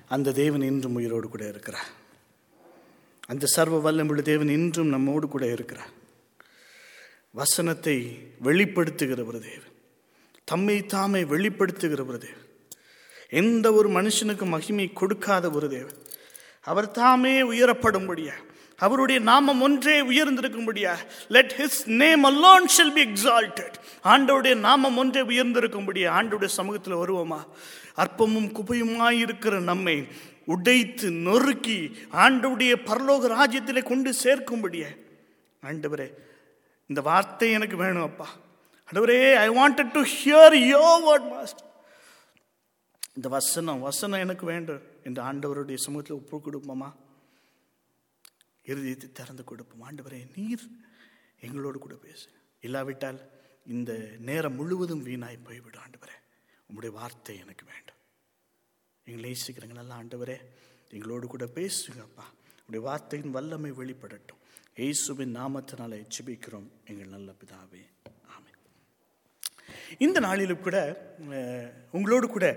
அந்த தேவன் இன்றும் உயிரோடு கூட இருக்கிறார் அந்த சர்வ வல்லமுள்ள தேவன் இன்றும் நம்மோடு கூட இருக்கிறார் வசனத்தை வெளிப்படுத்துகிற ஒரு தேவன் தம்மை தாமே வெளிப்படுத்துகிற ஒரு தேவன் எந்த ஒரு மனுஷனுக்கும் மகிமை கொடுக்காத ஒரு தேவன் அவர் தாமே உயரப்படும்படியா அவருடைய நாமம் ஒன்றே உயர்ந்திருக்கும்படியா let his name alone shall be exalted ஆண்டவருடைய நாமம் ஒன்றே உயர்ந்திருக்கும்படியா ஆண்டவருடைய சமூகத்தில் வருவோமா அற்பமும் குப்பையுமாய் இருக்கிற நம்மை உடைத்து நொறுக்கி ஆண்டவருடைய பரலோக ராஜ்யத்திலே கொண்டு சேர்க்கும்படியா ஆண்டவரே இந்த வார்த்தை எனக்கு வேணும் அப்பா ஆண்டவரே I wanted to hear your word master இந்த வசனம் வசனம் எனக்கு வேண்டும் என்று ஆண்டவருடைய சமூகத்தில் ஒப்பு கொடுப்போமா இறுதியத்தை திறந்து கொடுப்போம் ஆண்டவரே நீர் எங்களோடு கூட பேசு இல்லாவிட்டால் இந்த நேரம் முழுவதும் வீணாய் போய்விடும் ஆண்டவரே உங்களுடைய வார்த்தை எனக்கு வேண்டும் எங்களை நேசிக்கிறங்க நல்ல ஆண்டவரே எங்களோடு கூட பேசுங்கப்பா உடைய வார்த்தையின் வல்லமை வெளிப்படட்டும் இயேசுவின் நாமத்தினால எச்சிபிக்கிறோம் எங்கள் நல்ல பிதாவே ஆமென் இந்த நாளிலும் கூட அஹ், உங்களோடு கூட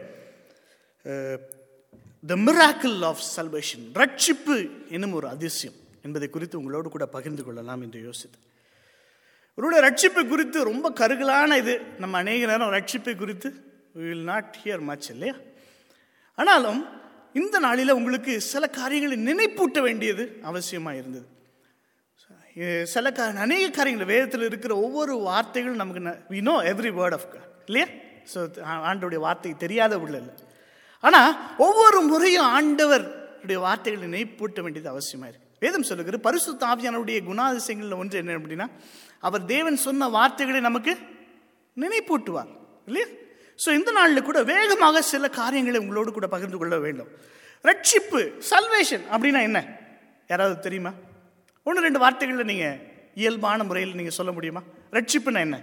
த மிராக்கிள் ஆஃப் சல்வேஷன் ரட்சிப்பு என்னும் ஒரு அதிசயம் என்பதை குறித்து உங்களோடு கூட பகிர்ந்து கொள்ளலாம் என்று யோசித்தேன் ஒருவேளை ரட்சிப்பை குறித்து ரொம்ப கருகலான இது நம்ம அநேக நேரம் ரட்சிப்பை குறித்து வில் நாட் ஹியர் மச் இல்லையா ஆனாலும் இந்த நாளில் உங்களுக்கு சில காரியங்களை நினைப்பூட்ட வேண்டியது அவசியமாக இருந்தது அஹ் சில கா அநேக காரியங்கள் வேதத்தில் இருக்கிற ஒவ்வொரு வார்த்தைகளும் நமக்கு we know every word of God இல்லையா ஸோ ஆண்டோடைய வார்த்தை தெரியாத உள்ள இல்லை ஆனால் ஒவ்வொரு முறையும் ஆண்டவருடைய வார்த்தைகளை நினைப்பூட்ட வேண்டியது அவசியமாக இருக்கு வேதம் சொல்லுகிற பரிசுத்த ஆவியானவருடைய குணாதிசயங்களில் ஒன்று என்ன அப்படின்னா அவர் தேவன் சொன்ன வார்த்தைகளை நமக்கு நினைப்பூட்டுவார் இல்லையா ஸோ இந்த நாளில் கூட வேகமாக சில காரியங்களை உங்களோடு கூட பகிர்ந்து கொள்ள வேண்டும் ரட்சிப்பு சல்வேஷன் அப்படின்னா என்ன யாராவது தெரியுமா ஒன்று ரெண்டு வார்த்தைகளில் நீங்கள் இயல்பான முறையில் நீங்கள் சொல்ல முடியுமா ரட்சிப்புனா என்ன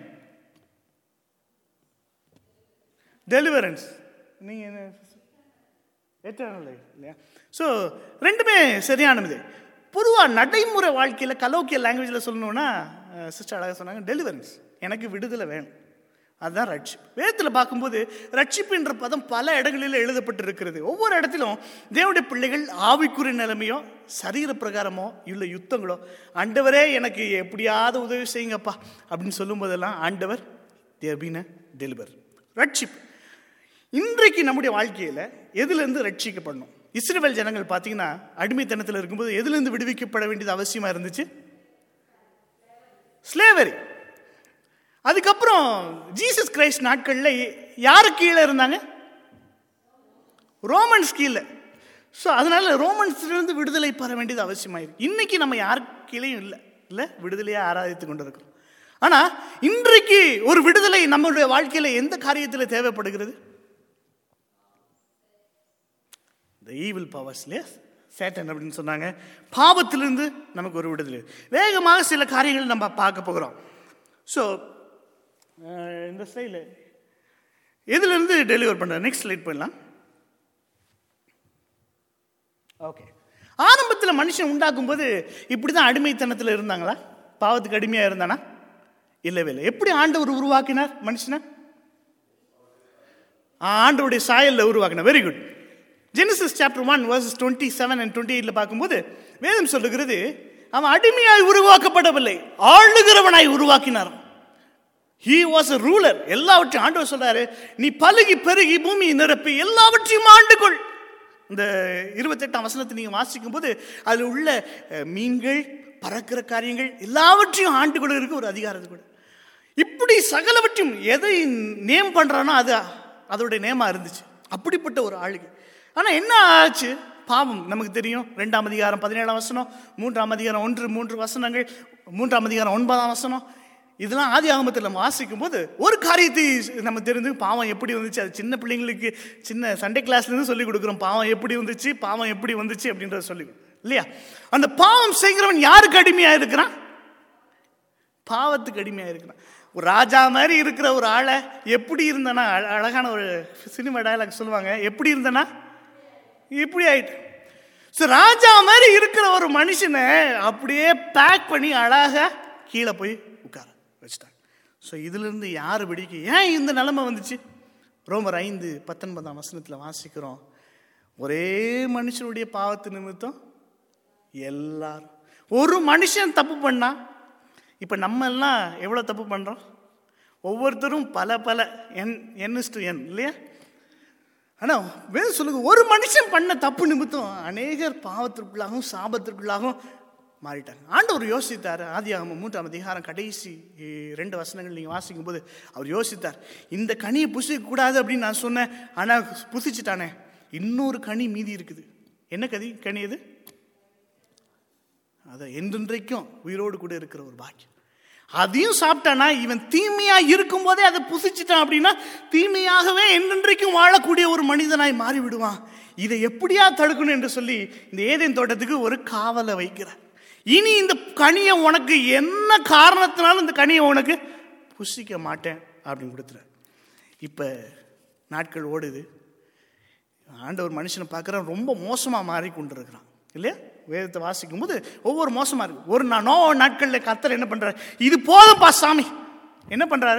டெலிவரன்ஸ் நீங்கள் என்ன எட்டர்னல் இல்லையா ஸோ ரெண்டுமே சரியானது பொதுவாக நடைமுறை வாழ்க்கையில் கலோக்கிய லாங்குவேஜில் சொல்லணும்னா சிஸ்டர் அழகாக சொன்னாங்க டெலிவரன்ஸ் எனக்கு விடுதலை வேணும் அதுதான் ரட்சிப்பு வேதத்தில் பார்க்கும்போது ரட்சிப்பு என்ற பதம் பல இடங்களில் எழுதப்பட்டு இருக்கிறது ஒவ்வொரு இடத்திலும் தேவனுடைய பிள்ளைகள் ஆவிக்குறி நிலைமையோ சரீர பிரகாரமோ இல்லை யுத்தங்களோ ஆண்டவரே எனக்கு எப்படியாவது உதவி செய்யுங்கப்பா அப்படின்னு சொல்லும்போதெல்லாம் ஆண்டவர் தேர் பீன் டெலிவர் ரட்சிப்பு இன்றைக்கு நம்முடைய வாழ்க்கையில் எதுலேருந்து ரட்சிக்கப்படணும் இஸ்ரேல் ஜனங்கள் பார்த்தீங்கன்னா அடிமைத்தனத்தில் இருக்கும்போது எதுலேருந்து விடுவிக்கப்பட வேண்டியது அவசியமாக இருந்துச்சு ஸ்லேவரி அதுக்கப்புறம் ஜீசஸ் கிரைஸ்ட் நாட்களில் யாரு கீழே இருந்தாங்க ரோமன்ஸ் கீழே ஸோ அதனால ரோமன்ஸ்லேருந்து விடுதலை பெற வேண்டியது அவசியமாயிருக்கு இன்னைக்கு நம்ம யார் கீழேயும் இல்லை இல்லை விடுதலையாக ஆராதித்து கொண்டு இருக்கிறோம் ஆனால் இன்றைக்கு ஒரு விடுதலை நம்மளுடைய வாழ்க்கையில் எந்த காரியத்தில் தேவைப்படுகிறது த ஈவில் பவர்ஸ்லே சேட்டன் அப்படின்னு சொன்னாங்க பாவத்திலிருந்து நமக்கு ஒரு விடுதலை வேகமாக சில காரியங்கள் நம்ம பார்க்க போகிறோம் ஸோ இந்த ஸ்டைல எதுலேருந்து டெலிவர் பண்ணுற நெக்ஸ்ட் ஸ்லைட் போயிடலாம் ஓகே ஆரம்பத்தில் மனுஷன் உண்டாக்கும் போது இப்படி தான் அடிமைத்தனத்தில் இருந்தாங்களா பாவத்துக்கு அடிமையாக இருந்தானா இல்லவே இல்லை எப்படி ஆண்டவர் உருவாக்கினார் மனுஷனை ஆண்டவருடைய சாயலில் உருவாக்கினார் very good Genesis chapter one verses twenty seven and twenty எயிட்டில் பார்க்கும்போது வேதம் சொல்லுகிறது அவன் அடிமையாய் உருவாக்கப்படவில்லை ஆளுகிறவனாய் உருவாக்கினார் ஹீ வாஸ் அ ரூலர் எல்லாவற்றையும் ஆண்டவர் சொல்றாரு நீ பலுகி பெருகி பூமியை நிரப்பி எல்லாவற்றையும் ஆண்டுகொள் இந்த இருபத்தெட்டாம் வசனத்தை நீங்கள் வாசிக்கும் போது அதில் உள்ள அஹ், மீன்கள் பறக்கிற காரியங்கள் எல்லாவற்றையும் ஆண்டு கொள்ள இருக்கு ஒரு அதிகாரத்து கூட இப்படி சகலவற்றையும் எதை நேம் பண்ணுறானோ அது அதோடைய நேமாக இருந்துச்சு அப்படிப்பட்ட ஒரு ஆளுகை ஆனால் என்ன ஆச்சு பாவம் நமக்கு தெரியும் ரெண்டாம் அதிகாரம் பதினேழாம் வசனம் மூன்றாம் அதிகாரம் ஒன்று மூன்று வசனங்கள் மூன்றாம் அதிகாரம் ஒன்பதாம் வசனம் இதெல்லாம் ஆதி ஆகமத்தில் நம்ம வாசிக்கும் போது ஒரு காரியத்தை நம்ம தெரிந்து பாவம் எப்படி வந்துச்சு அது சின்ன பிள்ளைங்களுக்கு சின்ன சண்டே கிளாஸ்லேருந்து சொல்லி கொடுக்குறோம் பாவம் எப்படி வந்துச்சு பாவம் எப்படி வந்துச்சு அப்படின்றத சொல்லி இல்லையா அந்த பாவம் செய்கிறவன் யாருக்கு அடிமையாக இருக்கிறான் பாவத்துக்கு அடிமையாக இருக்கிறான் ஒரு ராஜா மாதிரி இருக்கிற ஒரு ஆளை எப்படி இருந்தனா அழ- அழகான ஒரு சினிமா டயலாக் சொல்லுவாங்க எப்படி இருந்தனா இப்படி ஆயிட்டு ஸோ ராஜா மாதிரி இருக்கிற ஒரு மனுஷனை அப்படியே பேக் பண்ணி அழகாக கீழே போய் உட்கார வச்சுட்டாங்க ஸோ இதிலிருந்து யார் பிடிக்க ஏன் இந்த நிலைமை வந்துச்சு ரோமர் ஐந்து பத்தொன்பதாம் வசனத்தில் வாசிக்கிறோம் ஒரே மனுஷனுடைய பாவத்து நிமித்தம் எல்லாரும் ஒரு மனுஷன் தப்பு பண்ணா இப்போ நம்ம எல்லாம் எவ்வளோ தப்பு பண்ணுறோம் ஒவ்வொருத்தரும் பல பல என் என் டு என் இல்லையா ஆனால் வேறு சொல்லுங்க ஒரு மனுஷன் பண்ண தப்பு நிமித்தம் அநேகர் பாவத்திற்குள்ளாகவும் சாபத்திற்குள்ளாகவும் மாறிட்டாங்க ஆண்டவர் யோசித்தார் ஆதியாகம மூன்றாம் அதிகாரம் கடைசி இ- ரெண்டு வசனங்கள் நீங்கள் வாசிக்கும் போது அவர் யோசித்தார் இந்த கனியை புசிக்க கூடாது அப்படின்னு நான் சொன்னேன் ஆனால் புசிச்சிட்டானே இன்னொரு கனி மீதி இருக்குது என்ன கதி கனி அது அதை என்றென்றைக்கும் உயிரோடு கூட இருக்கிற ஒரு பாக்கியம் அதையும் சாப்பிட்டானா இவன் தீமையா இருக்கும்போதே அதை புசிச்சிட்டான் அப்படின்னா தீமையாகவே என்றென்றைக்கும் வாழக்கூடிய ஒரு மனிதனாய் மாறி விடுவான் இதை எப்படியா தடுக்கணும் என்று சொல்லி இந்த ஏதேன் தோட்டத்துக்கு ஒரு காவலை வைக்கிறார் இனி இந்த கனியை உனக்கு என்ன காரணத்தினாலும் இந்த கனியை உனக்கு புசிக்க மாட்டேன் அப்படின்னு கொடுத்துறார் இப்போ நாட்கள் ஓடுது ஆண்டவர் மனுஷனை பார்க்குறான் ரொம்ப மோசமாக மாறி கொண்டு இருக்கிறான் இல்லையா வேதத்தை வாசிக்கும் போது ஒவ்வொரு மோசமாக இருக்கு ஒரு நா- நோ நாட்களில் கத்தர் என்ன பண்ணுறாரு இது போதும்பா சாமி என்ன பண்ணுறாரு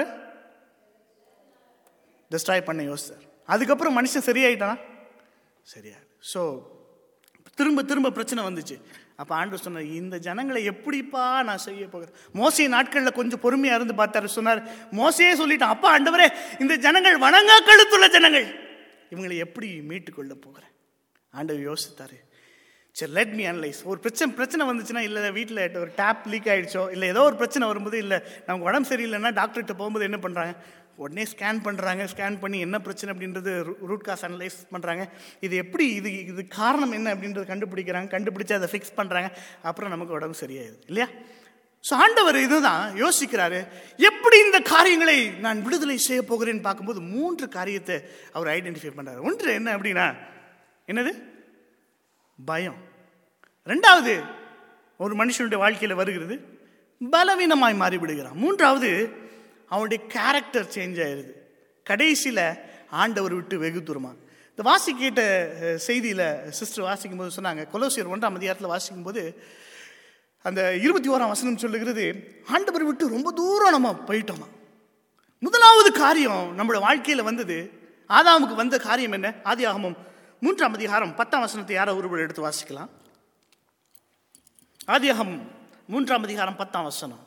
டிஸ்ட்ராய் பண்ண யோசிச்சார் அதுக்கப்புறம் மனுஷன் சரியாயிட்டானா சரியா ஸோ திரும்ப திரும்ப பிரச்சனை வந்துச்சு அப்போ ஆண்டு சொன்னார் இந்த ஜனங்களை எப்படிப்பா நான் செய்ய போகிறேன் மோசே நாட்களில் கொஞ்சம் பொறுமையாக இருந்து பார்த்தாரு சொன்னார் மோசையே சொல்லிட்டான் அப்பா ஆண்டவரே இந்த ஜனங்கள் வணங்கா கழுத்துள்ள ஜனங்கள் இவங்களை எப்படி மீட்டு கொள்ள போகிறேன் ஆண்டவர் யோசித்தாரு சரி லெட் மீ அனலைஸ் ஒரு பிரச்சனை பிரச்சனை வந்துச்சுன்னா இல்லை வீட்டில் ஒரு டேப் லீக் ஆயிடுச்சோ இல்லை ஏதோ ஒரு பிரச்சனை வரும்போது இல்லை நமக்கு உடம்பு சரியில்லைன்னா டாக்டர்கிட்ட போகும்போது என்ன பண்ணுறாங்க உடனே ஸ்கேன் பண்ணுறாங்க ஸ்கேன் பண்ணி என்ன பிரச்சனை அப்படின்றது ரூட் காஸ் அனலைஸ் பண்ணுறாங்க இது எப்படி இது இது காரணம் என்ன அப்படின்றத கண்டுபிடிக்கிறாங்க கண்டுபிடிச்சு அதை ஃபிக்ஸ் பண்ணுறாங்க அப்புறம் நமக்கு உடம்பு சரியாயிடுது இல்லையா ஸோ ஆண்டவர் இதுதான் யோசிக்கிறாரு எப்படி இந்த காரியங்களை நான் விடுதலை செய்ய போகிறேன்னு பார்க்கும்போது மூன்று காரியத்தை அவர் ஐடென்டிஃபை பண்ணுறாரு ஒன்று என்ன அப்படின்னா என்னது பயம் ரெண்டாவது ஒரு மனுஷனுடைய வாழ்க்கையில் வருகிறது பலவீனமாய் மாறி விடுகிறான் மூன்றாவது அவனுடைய கேரக்டர் சேஞ்ச் ஆயிடுது கடைசியில் ஆண்டவர் விட்டு வெகு தூரமா இந்த வாசி கேட்ட செய்தியில் சிஸ்டர் வாசிக்கும் போது சொன்னாங்க கொலோசியர் ஒன்றாம் அதிகாரத்தில் வாசிக்கும் போது அந்த இருபத்தி ஓராம் வசனம் சொல்லுகிறது ஆண்டவர் விட்டு ரொம்ப தூரம் நம்ம போயிட்டோமா முதலாவது காரியம் நம்மளோட வாழ்க்கையில் வந்தது ஆதாமுக்கு வந்த காரியம் என்ன ஆதியாகமம் மூன்றாம் அதிகாரம் பத்தாம் வசனத்தை யாரோ ஒருவர் எடுத்து வாசிக்கலாம் ஆதியாகமம் மூன்றாம் அதிகாரம் பத்தாம் வசனம்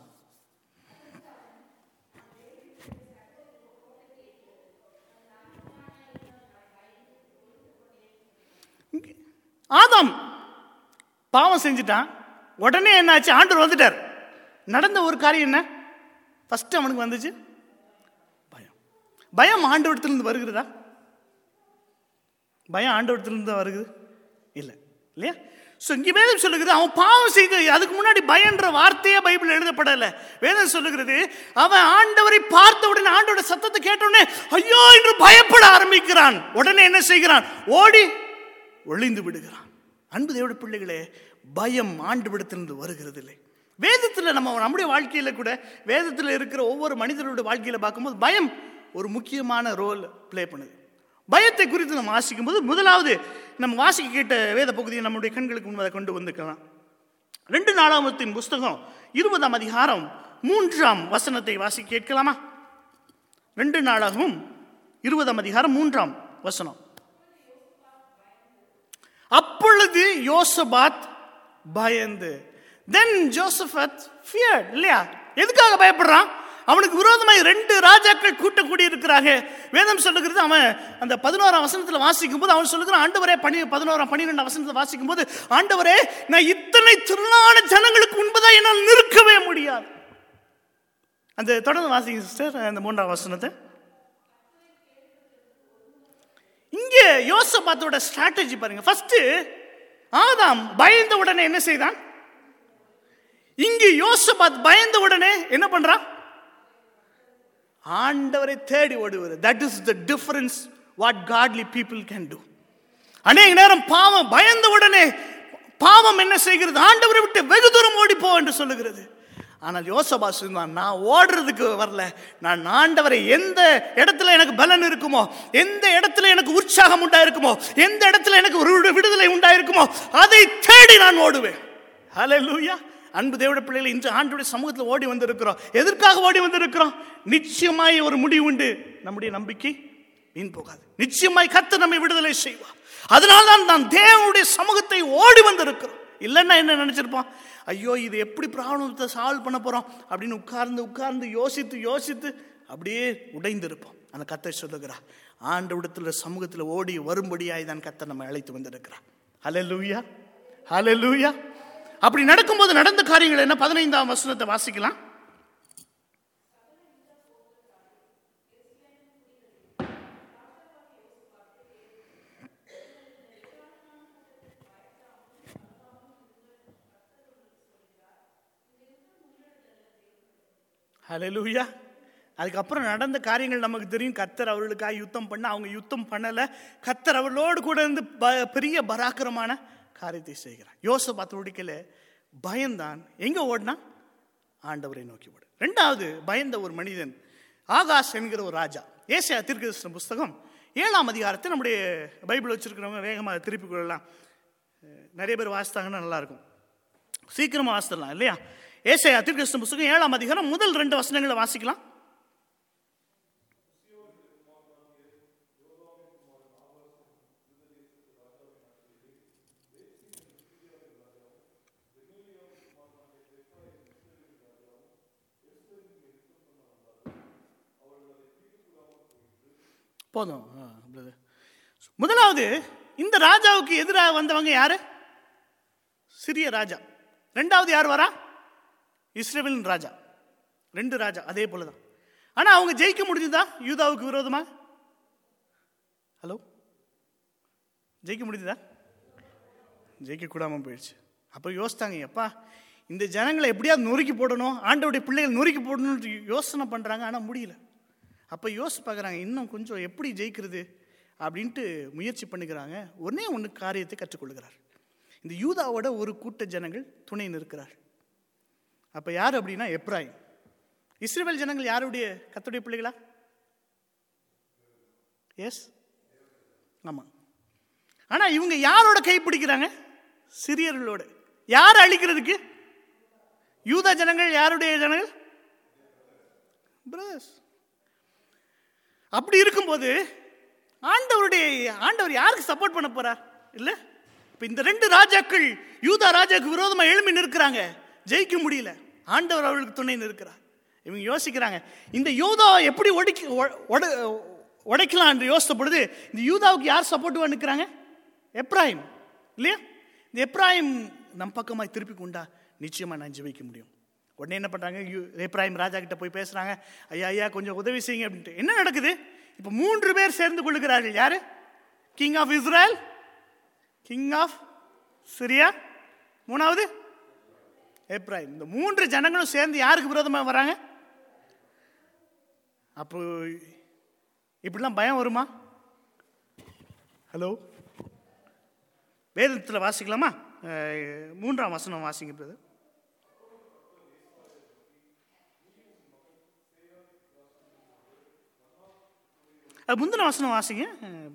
ஆதாம் பாவம் செஞ்சுட்டான் உடனே என்னாச்சு ஆண்டவர் வந்துட்டார் நடந்த ஒரு காரியம் என்ன ஃபர்ஸ்ட் அவனுக்கு வந்துச்சு பயம் பயம் ஆண்டவரத்திலிருந்து வருகிறதா பயம் ஆண்டவரத்திலிருந்து தான் வருகிறது இல்லை இல்லையா ஸோ இங்கே வேதம் சொல்லுகிறது அவன் பாவம் செய்து அதுக்கு முன்னாடி பயன்ற வார்த்தையே பைபிள் எழுதப்படலை வேதம் சொல்லுகிறது அவன் ஆண்டவரை பார்த்த உடனே ஆண்டோட சத்தத்தை கேட்ட உடனே ஐயோ என்று பயப்பட ஆரம்பிக்கிறான் உடனே என்ன செய்கிறான் ஓடி ஒளிந்து விடுகிறான் அன்பு தேவட பிள்ளைகளே பயம் ஆண்டு விடத்திலிருந்து வருகிறது இல்லை வேதத்தில் நம்ம நம்முடைய வாழ்க்கையில் கூட வேதத்தில் இருக்கிற ஒவ்வொரு மனிதருடைய வாழ்க்கையில் பார்க்கும்போது பயம் ஒரு முக்கியமான ரோல் ப்ளே பண்ணுது பயத்தை குறித்து நம்ம வாசிக்கும் போது முதலாவது நம்ம வாசிக்க கேட்ட வேத பகுதியை நம்முடைய கண்களுக்கு முன்பதை கொண்டு வந்துக்கலாம் ரெண்டு நாளாமத்தின் புஸ்தகம் இருபதாம் அதிகாரம் மூன்றாம் வசனத்தை வாசி கேட்கலாமா ரெண்டு நாளாகவும் இருபதாம் அதிகாரம் மூன்றாம் வசனம் அப்பொழுது யோசபாத் பயந்து தென் ஜோசபத் ஃபியர் இல்லையா எதுக்காக பயப்படுறான் அவனுக்கு விரோதமாய் ரெண்டு ராஜாக்கள் கூட்ட கூடி இருக்கிறாங்க வேதம் சொல்லுகிறது அவன் அந்த பதினோராம் வசனத்தில் வாசிக்கும் போது அவன் சொல்லுகிறான் ஆண்டவரே பனி பதினோராம் பன்னிரெண்டாம் வசனத்தில் வாசிக்கும் போது ஆண்டவரே நான் இத்தனை திரளான ஜனங்களுக்கு முன்பதாக என்னால் நிற்கவே முடியாது அந்த தொடர்ந்து வாசிங்க சிஸ்டர் அந்த மூன்றாம் வசனத்தை இங்கே யோசபாத்தோட ஸ்ட்ராட்டஜி பாருங்க ஃபர்ஸ்ட் ஆதாம் பயந்த உடனே என்ன செய்தான் இங்கு யோசபாத் பயந்த உடனே என்ன பண்றான் ஆண்டவரை தேடி ஓடுவது that is the difference what godly people can do அநேக நேரம் பாவம் பயந்த உடனே பாவம் என்ன செய்கிறது ஆண்டவரை விட்டு வெகு தூரம் ஓடி போ என்று சொல்லுகிறது ஆனால் யோசபா சொன்னான் நான் ஓடுறதுக்கு வரல நான் ஆண்டவரை எந்த இடத்துல எனக்கு பலன் இருக்குமோ எந்த இடத்துல எனக்கு உற்சாகம் உண்டாயிருக்குமோ எந்த இடத்துல எனக்கு ஒரு விடு- விடுதலை உண்டாயிருக்குமோ அதை தேடி நான் ஓடுவேன் ஹalleluya அன்பு தேவட பிள்ளைகளை இன்று ஆண்டுடைய சமூகத்தில் ஓடி வந்திருக்கிறோம் எதற்காக ஓடி வந்திருக்கிறோம் நிச்சயமாய் ஒரு முடிவு உண்டு நம்முடைய நம்பிக்கை வீண் போகாது நிச்சயமாய் கத்து நம்மை விடுதலை செய்வார் அதனால தான் நான் தேவனுடைய சமூகத்தை ஓடி வந்திருக்கிறோம் இல்லைன்னா என்ன நினைச்சிருப்போம் ஐயோ இது எப்படி ப்ராப்ளத்தை சால்வ் பண்ண போறோம் அப்படின்னு உட்கார்ந்து உட்கார்ந்து யோசித்து யோசித்து அப்படியே உடைந்திருப்போம் அந்த கத்தை சொல்லுகிறார் ஆண்டு விடத்துல சமூகத்தில் ஓடி வரும்படியாய் தான் கத்தை நம்ம அழைத்து வந்திருக்கிறார் ஹலே லூயா ஹலே லூயா அப்படி நடக்கும்போது நடந்த காரியங்கள் என்ன பதினைந்தாம் வசனத்தை வாசிக்கலாம் ஹalleluya அதுக்கப்புறம் நடந்த காரியங்கள் நமக்கு தெரியும் கத்தர் அவர்களுக்காக யுத்தம் பண்ண அவங்க யுத்தம் பண்ணல கத்தர் அவர்களோடு கூட இருந்து ப- பெரிய பராக்கிரமான காரியத்தை செய்கிறார் யோசப் அத்தோடிக்கல பயந்தான் எங்க ஓடினா ஆண்டவரை நோக்கி ஓடு ரெண்டாவது பயந்த ஒரு மனிதன் ஆகாஷ் என்கிற ஒரு ராஜா ஏசியா தீர்க்கதரிசன புஸ்தகம் ஏழாம் அதிகாரத்தை நம்முடைய பைபிள் வச்சிருக்கிறவங்க வேகமாக திருப்பி கொள்ளலாம் அஹ் நிறைய பேர் வாசித்தாங்கன்னா நல்லா இருக்கும் சீக்கிரமா வாசிடலாம் இல்லையா ஏசாயா தீர்க்கதரிசன புஸ்தகம் ஏழாம் அதிகாரம் முதல் ரெண்டு வசனங்களை வாசிக்கலாம் போதும் ஆ, brother. முதலாவது இந்த ராஜாவுக்கு எதிராக வந்தவங்க யாரு சிறிய ராஜா ரெண்டாவது யார் வரா இஸ்ரேலின் ராஜா ரெண்டு ராஜா அதே போல தான் ஆனா அவங்க ஜெயிக்க முடிஞ்சுதா யூதாவுக்கு விரோதமா ஹலோ ஜெயிக்க முடிஞ்சுதா ஜெயிக்க கூடாம போயிடுச்சு அப்போ யோசித்தாங்க எப்பா இந்த ஜனங்களை எப்படியாவது நொறுக்கி போடணும் ஆண்டவருடைய பிள்ளைகள் நொறுக்கி போடணும்னு யோசனை பண்றாங்க ஆனா முடியல அப்போ யோசிச்சு பார்க்குறாங்க இன்னும் கொஞ்சம் எப்படி ஜெயிக்கிறது அப்படின்ட்டு முயற்சி பண்ணுகிறாங்க ஒன்னே ஒன்று காரியத்தை கற்றுக்கொள்கிறார் இந்த யூதாவோட ஒரு கூட்ட ஜனங்கள் துணை நிற்கிறார் அப்போ யார் அப்படின்னா எப்ராயிம் இஸ்ரேல் ஜனங்கள் யாருடைய கத்துடைய பிள்ளைகளா எஸ் ஆமாம் ஆனால் இவங்க யாரோட கை பிடிக்கிறாங்க சிறியர்களோட யார் அழிக்கிறதுக்கு யூதா ஜனங்கள் யாருடைய ஜனங்கள் பிரதர்ஸ் அப்படி இருக்கும்போது ஆண்டவருடைய ஆண்டவர் யாருக்கு சப்போர்ட் பண்ண போறார் இல்ல இப்ப இந்த ரெண்டு ராஜாக்கள் யூதா ராஜாக்கு விரோதமா எழும்பி நிற்கிறாங்க ஜெயிக்க முடியல ஆண்டவர் அவர்களுக்கு துணை நிற்கிறார் இவங்க யோசிக்கிறாங்க இந்த யூதாவை எப்படி ஒடிக்க ஒ- ஒட- உடைக்கலாம் என்று யோசித்த பொழுது இந்த யூதாவுக்கு யார் சப்போர்ட்டுவா நிற்கிறாங்க எப்ராஹிம் இல்லையா இந்த எப்ராஹிம் நம் பக்கமாய் திருப்பி கொண்டா நிச்சயமா நான் ஜெயிக்க முடியும் உடனே என்ன பண்றாங்க யூ- எப்ராஹிம் ராஜா கிட்ட போய் பேசுறாங்க ஐயா ஐயா கொஞ்சம் உதவி செய்யுங்க அப்படின்ட்டு என்ன நடக்குது இப்போ மூன்று பேர் சேர்ந்து கொள்ளுகிறார்கள் யாரு king of Israel king of Syria மூணாவது எப்ராஹிம் இந்த மூன்று ஜனங்களும் சேர்ந்து யாருக்கு விரோதமா வராங்க அப்போ இப்படிலாம் பயம் வருமா ஹலோ வேதத்தில் வாசிக்கலாமா அஹ், மூன்றாம் வசனம் வாசிங்க brother. அது முந்தின வசனம் வாசிங்க அஹ்,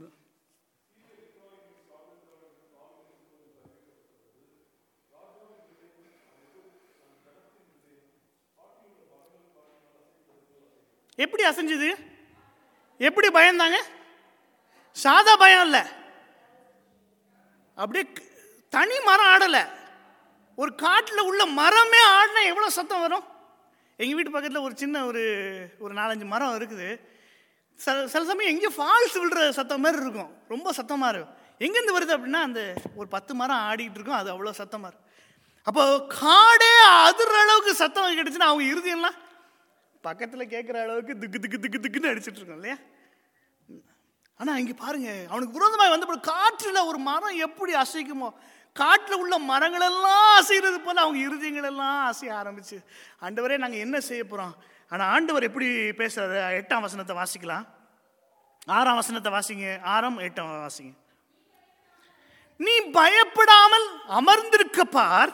எப்படி அசைஞ்சது எப்படி பயந்தாங்க சாதா பயம் இல்லை அப்படியே க- தனி மரம் ஆடலை ஒரு காட்டில் உள்ள மரமே ஆடினா எவ்வளோ சத்தம் வரும் எங்கள் வீட்டு பக்கத்தில் ஒரு சின்ன ஒரு ஒரு நாலஞ்சு மரம் இருக்குது சில சில சமயம் எங்கேயோ ஃபால்ஸ் விழுற சத்தம் மாதிரி இருக்கும் ரொம்ப சத்தமாக இருக்கும் எங்கேருந்து வருது அப்படின்னா அந்த ஒரு பத்து மரம் ஆடிட்டு இருக்கும் அது அவ்வளோ சத்தமாக இருக்கும் அப்போ காடே அதிர்ற அளவுக்கு சத்தம் கிடைச்சுன்னா அவங்க இறுதியெல்லாம் பக்கத்தில் கேட்குற அளவுக்கு திக்கு திக்கு திக்கு திக்குன்னு அடிச்சிட்டு இருக்கோம் இல்லையா ஆனா இங்க பாருங்க அவனுக்கு விரோதமாய் வந்தபோது காற்றுல ஒரு மரம் எப்படி அசைக்குமோ காட்டுல உள்ள மரங்கள் எல்லாம் அசைகிறது போல அவங்க இருதயங்கள் எல்லாம் அசைய ஆரம்பிச்சு ஆண்டவரே நாங்க என்ன செய்ய போறோம் ஆனா ஆண்டவர் எப்படி பேசுறாரு எட்டாம் வசனத்தை வாசிக்கலாம் ஆறாம் வசனத்தை வாசிங்க ஆறாம் எட்டாம் வாசிங்க நீ பயப்படாமல் அமர்ந்திருக்க பார்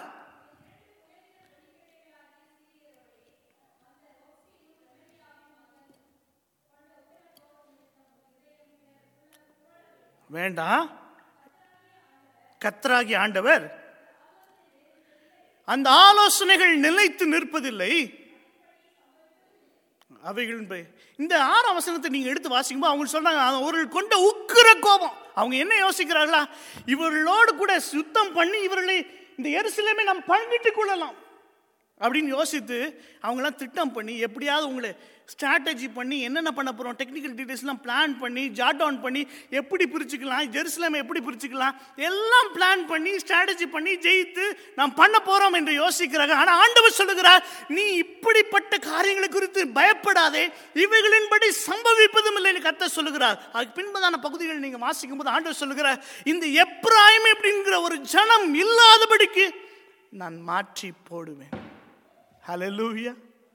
வேண்டாம் கத்தராகி ஆண்டவர் அந்த ஆலோசனைகள் நிலைத்து நிற்பதில்லை அவைகளின் பெயர். இந்த ஆறாம் வசனத்தை நீங்க எடுத்து வாசிக்கும்போது அவங்க சொல்றாங்க அவர்கள் கொண்ட உக்கிர கோபம் அவங்க என்ன யோசிக்கிறார்களா இவர்களோடு கூட சுத்தம் பண்ணி இவர்களை இந்த எருசலேமை நாம் பங்கிட்டுக் கொள்ளலாம் அப்படின்னு யோசித்து அவங்களாம் திட்டம் பண்ணி எப்படியாவது உங்களை ஸ்ட்ராட்டஜி பண்ணி என்னென்ன பண்ண போகிறோம் டெக்னிக்கல் டீட்டெயில்ஸ்லாம் பிளான் பண்ணி ஜாட் டவுன் பண்ணி எப்படி பிரிச்சுக்கலாம் ஜெருசலேமை எப்படி பிரிச்சுக்கலாம் எல்லாம் பிளான் பண்ணி ஸ்ட்ராட்டஜி பண்ணி ஜெயித்து நாம் பண்ண போகிறோம் என்று யோசிக்கிறாங்க ஆனால் ஆண்டவர் சொல்லுகிறார் நீ இப்படிப்பட்ட காரியங்களை குறித்து பயப்படாதே இவைகளின்படி சம்பவிப்பதும் இல்லைன்னு கத்த சொல்லுகிறார் அதுக்கு பின்பதான பகுதிகள் நீங்கள் வாசிக்கும் போது ஆண்டவர் சொல்லுகிறார் இந்த எப்ராயிம் அப்படிங்கிற ஒரு ஜனம் இல்லாதபடிக்கு நான் மாற்றி போடுவேன் ஹalleluya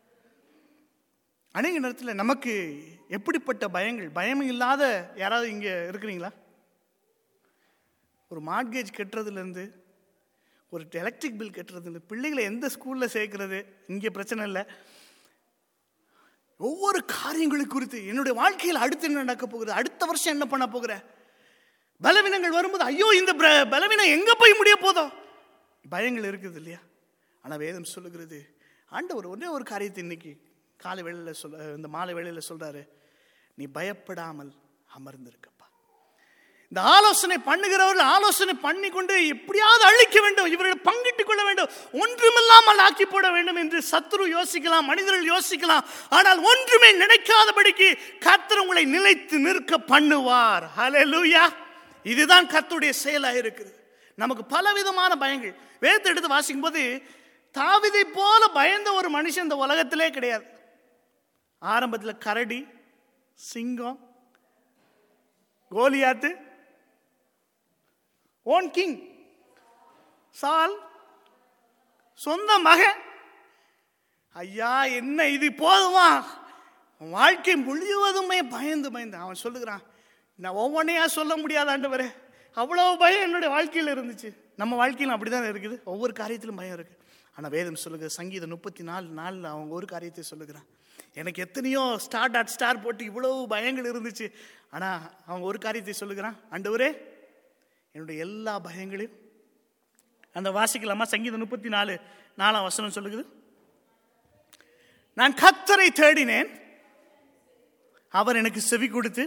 அநேக நேரத்தில் நமக்கு எப்படிப்பட்ட பயங்கள் பயம் இல்லாத யாராவது இங்கே இருக்கிறீங்களா ஒரு மார்ட்கேஜ் கட்டுறதுலேருந்து ஒரு எலக்ட்ரிக் பில் கட்டுறதுலேருந்து பிள்ளைகளை எந்த ஸ்கூலில் சேர்க்கறது இங்கே பிரச்சனை இல்லை ஒவ்வொரு காரியங்களை குறித்து என்னுடைய வாழ்க்கையில் அடுத்து என்ன நடக்க போகுது அடுத்த வருஷம் என்ன பண்ண போகிற பலவீனங்கள் வரும்போது ஐயோ இந்த பிர- பலவீனம் எங்கே போய் முடிய போதோ பயங்கள் இருக்குது இல்லையா ஆனால் வேதம் சொல்லுகிறது ஆண்டவர் ஒரே ஒரு காரியத்தை இன்னைக்கு காலை வேளையில் சொல்ல இந்த மாலை வேளையில் சொல்றாரு நீ பயப்படாமல் அமர்ந்திருக்கப்பா இந்த ஆலோசனை பண்ணுகிறவர்கள் ஆலோசனை பண்ணி கொண்டு எப்படியாவது அழிக்க வேண்டும் இவர்களை பங்கிட்டுக் கொள்ள வேண்டும் ஒன்றுமில்லாமல் ஆக்கி போட வேண்டும் என்று சத்துரு யோசிக்கலாம் மனிதர்கள் யோசிக்கலாம் ஆனால் ஒன்றுமே நினைக்காதபடிக்கு கர்த்தர் உங்களை நிலைத்து நிற்க பண்ணுவார் ஹalleluya இதுதான் கர்த்தருடைய செயலாக இருக்குது நமக்கு பலவிதமான பயங்கள் வேதத்தை எடுத்து வாசிக்கும் போது தாவிதை போல பயந்த ஒரு மனுஷன் இந்த உலகத்திலே கிடையாது ஆரம்பத்தில் கரடி சிங்கம் கோலியாத்து ஓன் கிங் சால் சொந்த மகன் ஐயா என்ன இது போதுமா உன் வாழ்க்கை முழுவதுமே பயந்து பயந்து அவன் சொல்லுகிறான் நான் ஒவ்வொன்றையா சொல்ல முடியாத ஆண்டவரே அவ்வளோ பயம் என்னுடைய வாழ்க்கையில் இருந்துச்சு நம்ம வாழ்க்கையில் அப்படி தான் இருக்குது ஒவ்வொரு காரியத்திலும் பயம் இருக்குது ஆனால் வேதம் சொல்லுங்க சங்கீதம் முப்பத்தி நாலு நாளில் அவங்க ஒரு காரியத்தை சொல்லுகிறான் எனக்கு எத்தனையோ ஸ்டார் டாட் ஸ்டார் போட்டு இவ்வளவு பயங்கள் இருந்துச்சு ஆனால் அவங்க ஒரு காரியத்தை சொல்லுகிறான் ஆண்டவரே என்னுடைய எல்லா பயங்களையும் அந்த வாசிக்கலாமா சங்கீதம் முப்பத்தி நாலு நாலாம் வசனம் சொல்லுகிறது நான் கத்தரை தேடினேன் அவர் எனக்கு செவி கொடுத்து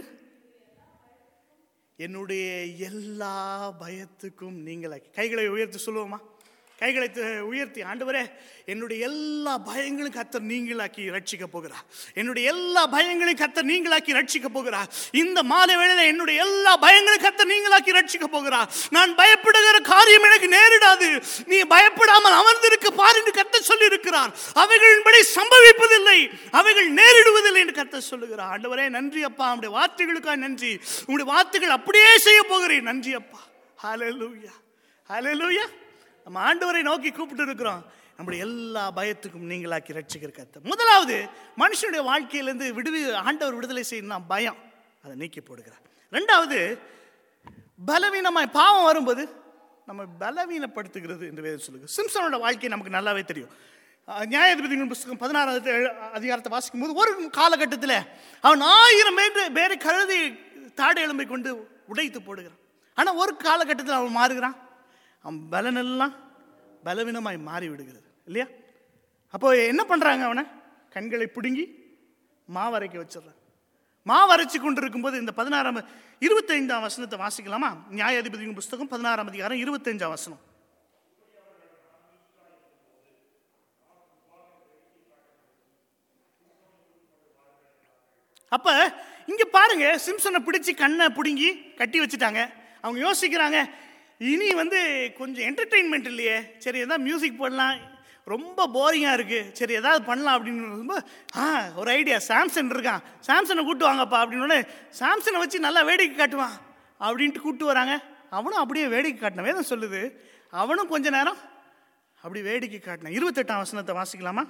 என்னுடைய எல்லா பயத்துக்கும் நீங்களாக்கி கைகளை உயர்த்தி சொல்லுவோமா கைகளை த- உயர்த்தி ஆண்டவரே என்னுடைய எல்லா பயங்களும் கத்தர் நீங்களாக்கி ரட்சிக்க போகிறார் என்னுடைய எல்லா பயங்களையும் கத்தர் நீங்களாக்கி ரட்சிக்க போகிறார் இந்த மாலை வேளையில என்னுடைய எல்லா பயங்களையும் கத்தர் நீங்களாக்கி ரட்சிக்க போகிறார் நான் பயப்படுகிற காரியம் எனக்கு நேரிடாது நீ பயப்படாமல் அமர்ந்திருக்க பார் என்று கத்தர் சொல்லி இருக்கிறார் அவைகளின்படி சம்பவிப்பதில்லை அவைகள் நேரிடுவதில்லை என்று கத்தர் சொல்லுகிறார் ஆண்டவரே நன்றி அப்பா உங்களுடைய வார்த்தைகளுக்காக நன்றி உங்களுடைய வார்த்தைகள் அப்படியே செய்ய போகிறேன் நன்றி அப்பா ஹalleluya ஹalleluya நம்ம ஆண்டவரை நோக்கி கூப்பிட்டு இருக்கிறோம் நம்முடைய எல்லா பயத்துக்கும் நீங்களாக்கி ரட்சிக்கிற கத்த முதலாவது மனுஷனுடைய வாழ்க்கையிலேருந்து விடுவி ஆண்டவர் விடுதலை செய்யணும் பயம் அதை நீக்கி போடுகிறார் ரெண்டாவது பலவீனமாய் பாவம் வரும்போது நம்ம பலவீனப்படுத்துகிறது என்று வேதம் சொல்லுது சிம்சனோட வாழ்க்கை நமக்கு நல்லாவே தெரியும் அஹ், நியாயாதிபதிகளின் புஸ்தகம் பதினாறாவது அதிகாரத்தை வாசிக்கும் போது ஒரு காலகட்டத்தில் அவன் ஆயிரம் பேர் பேரை கருதி தாடை எலும்பை கொண்டு உடைத்து போடுகிறான் ஆனால் ஒரு காலகட்டத்தில் அவன் மாறுகிறான் அவன் பலனெல்லாம் பலவீனமாய் மாறி விடுகிறது இல்லையா அப்போ என்ன பண்ணுறாங்க அவனை கண்களை பிடுங்கி மாவரைக்க வச்சிடுறான் மாவரைச்சு கொண்டு இருக்கும்போது இந்த பதினாறாம் இருபத்தைந்தாம் வசனத்தை வாசிக்கலாமா நியாயாதிபதியின் புஸ்தகம் பதினாறாம் அதிகாரம் இருபத்தைந்தாம் வசனம் அப்ப இங்க பாருங்க சிம்சனை பிடிச்சி கண்ணை பிடுங்கி கட்டி வச்சுட்டாங்க அவங்க யோசிக்கிறாங்க இனி வந்து கொஞ்சம் என்டர்டெயின்மெண்ட் இல்லையே சரி ஏதாவது மியூசிக் போடலாம் ரொம்ப போரிங்காக இருக்குது சரி ஏதாவது பண்ணலாம் அப்படின்னு ரொம்ப ஆ ஒரு ஐடியா சாம்சங் இருக்கான் சாம்சனை கூட்டு வாங்கப்பா அப்படின்னு உடனே சாம்சனை வச்சு நல்லா வேடிக்கை காட்டுவான் அப்படின்ட்டு கூட்டு வராங்க அவனும் அப்படியே வேடிக்கை காட்டின வேதம் சொல்லுது அவனும் கொஞ்ச நேரம் அப்படி வேடிக்கை காட்டினான் இருபத்தெட்டாம் வசனத்தை வாசிக்கலாமா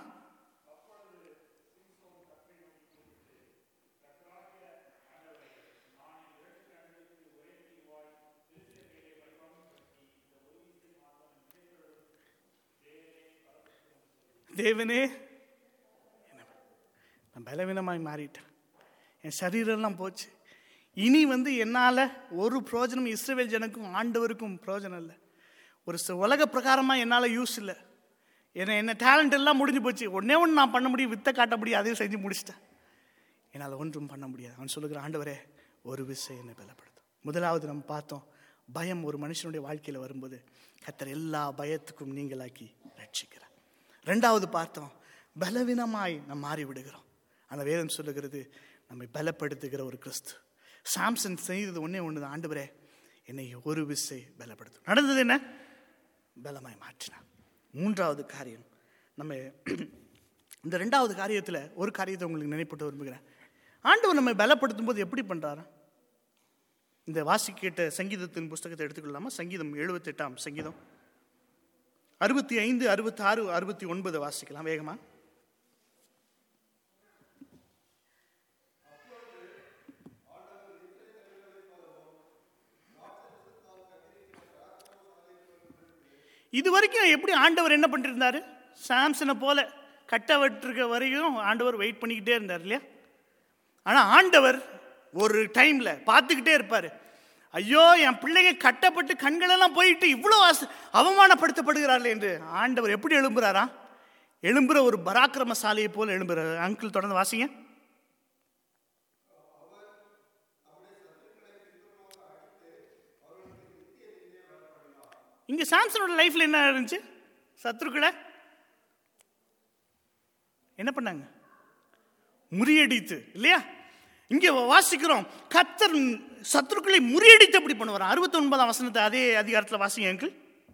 தேவனே நான் பலவீனமாய் மாறிட்டேன் என் சரீரம்லாம் போச்சு இனி வந்து என்னால் ஒரு பிரயோஜனம் இஸ்ரவேல் ஜனக்கும் ஆண்டவருக்கும் பிரயோஜனம் இல்லை ஒரு ச- உலக பிரகாரமாக என்னால் யூஸ் இல்லை என்ன என்ன டேலண்ட் எல்லாம் முடிஞ்சு போச்சு ஒன்றே ஒன்று நான் பண்ண முடியும் வித்தை காட்ட முடியும் அதையும் செஞ்சு முடிச்சிட்டேன் என்னால் ஒன்றும் பண்ண முடியாது அவன் சொல்லுகிற ஆண்டவரே ஒரு விசை என்னை பலப்படுத்தும் முதலாவது நம்ம பார்த்தோம் பயம் ஒரு மனுஷனுடைய வாழ்க்கையில் வரும்போது கத்தர் எல்லா பயத்துக்கும் நீங்களாக்கி ரட்சிக்கிறார் ரெண்டாவது பார்த்தோம் பலவீனமாய் நாம் மாறி விடுகிறோம் அந்த வேதம் சொல்லுகிறது நம்மை பலப்படுத்துகிற ஒரு கிறிஸ்து சாம்சன் செய்தது ஒன்றே ஒன்று தான் ஆண்டவரே என்னை ஒரு விசை பலப்படுத்தும் நடந்தது என்ன பலமாய் மாற்றினார் மூன்றாவது காரியம் நம்ம இந்த ரெண்டாவது காரியத்தில் ஒரு காரியத்தை உங்களுக்கு நினைப்பட்டு விரும்புகிறேன் ஆண்டவர் நம்மை பலப்படுத்தும் போது எப்படி பண்ணுறாரா இந்த வாசி கேட்ட சங்கீதத்தின் புஸ்தகத்தை எடுத்துக்கொள்ளாமா சங்கீதம் எழுபத்தெட்டாம் சங்கீதம் அறுபத்தி ஐந்து அறுபத்தி ஆறு அறுபத்தி ஒன்பது வாசிக்கலாம் வேகமா இது வரைக்கும் எப்படி ஆண்டவர் என்ன பண்ணிட்டு இருந்தாரு சாம்சனை போல கட்ட விட்டுருக்க வரைக்கும் ஆண்டவர் வெயிட் பண்ணிக்கிட்டே இருந்தார் இல்லையா ஆனால் ஆண்டவர் ஒரு டைமில் பார்த்துக்கிட்டே இருப்பார் ஐயோ என் பிள்ளைங்க கட்டப்பட்டு கண்களெல்லாம் போயிட்டு இவ்வளோ அச அவமானப்படுத்தப்படுகிறார்கள் என்று ஆண்டவர் எப்படி எழும்புறாரா எழும்புற ஒரு பராக்கிரமசாலியை போல எழும்புறாரு அங்கிள் தொடர்ந்து வாசிங்க இங்க சாம்சனோட லைஃப்ல என்ன இருந்துச்சு சத்ருக்களை என்ன பண்ணாங்க முறியடித்து இல்லையா இங்க வாசிக்கிறோம் கத்தர் சத்ருக்களை முறியடித்து எப்படி பண்ணுவார் அறுபத்தி ஒன்பதாம் வசனத்தை அதே அதிகாரத்தில் வாசிங்க அங்கிள்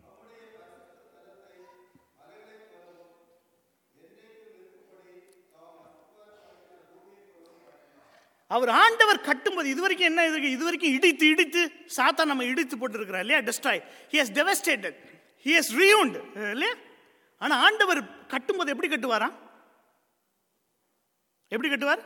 அவர் ஆண்டவர் கட்டும்போது இது வரைக்கும் என்ன இருக்கு இது வரைக்கும் இடித்து இடித்து சாத்தா நம்ம இடித்து போட்டுருக்கிறோம் இல்லையா destroy he has devastated he has rewound இல்லையா ஆனால் ஆண்டவர் கட்டும்போது எப்படி கட்டுவாரா எப்படி கட்டுவார்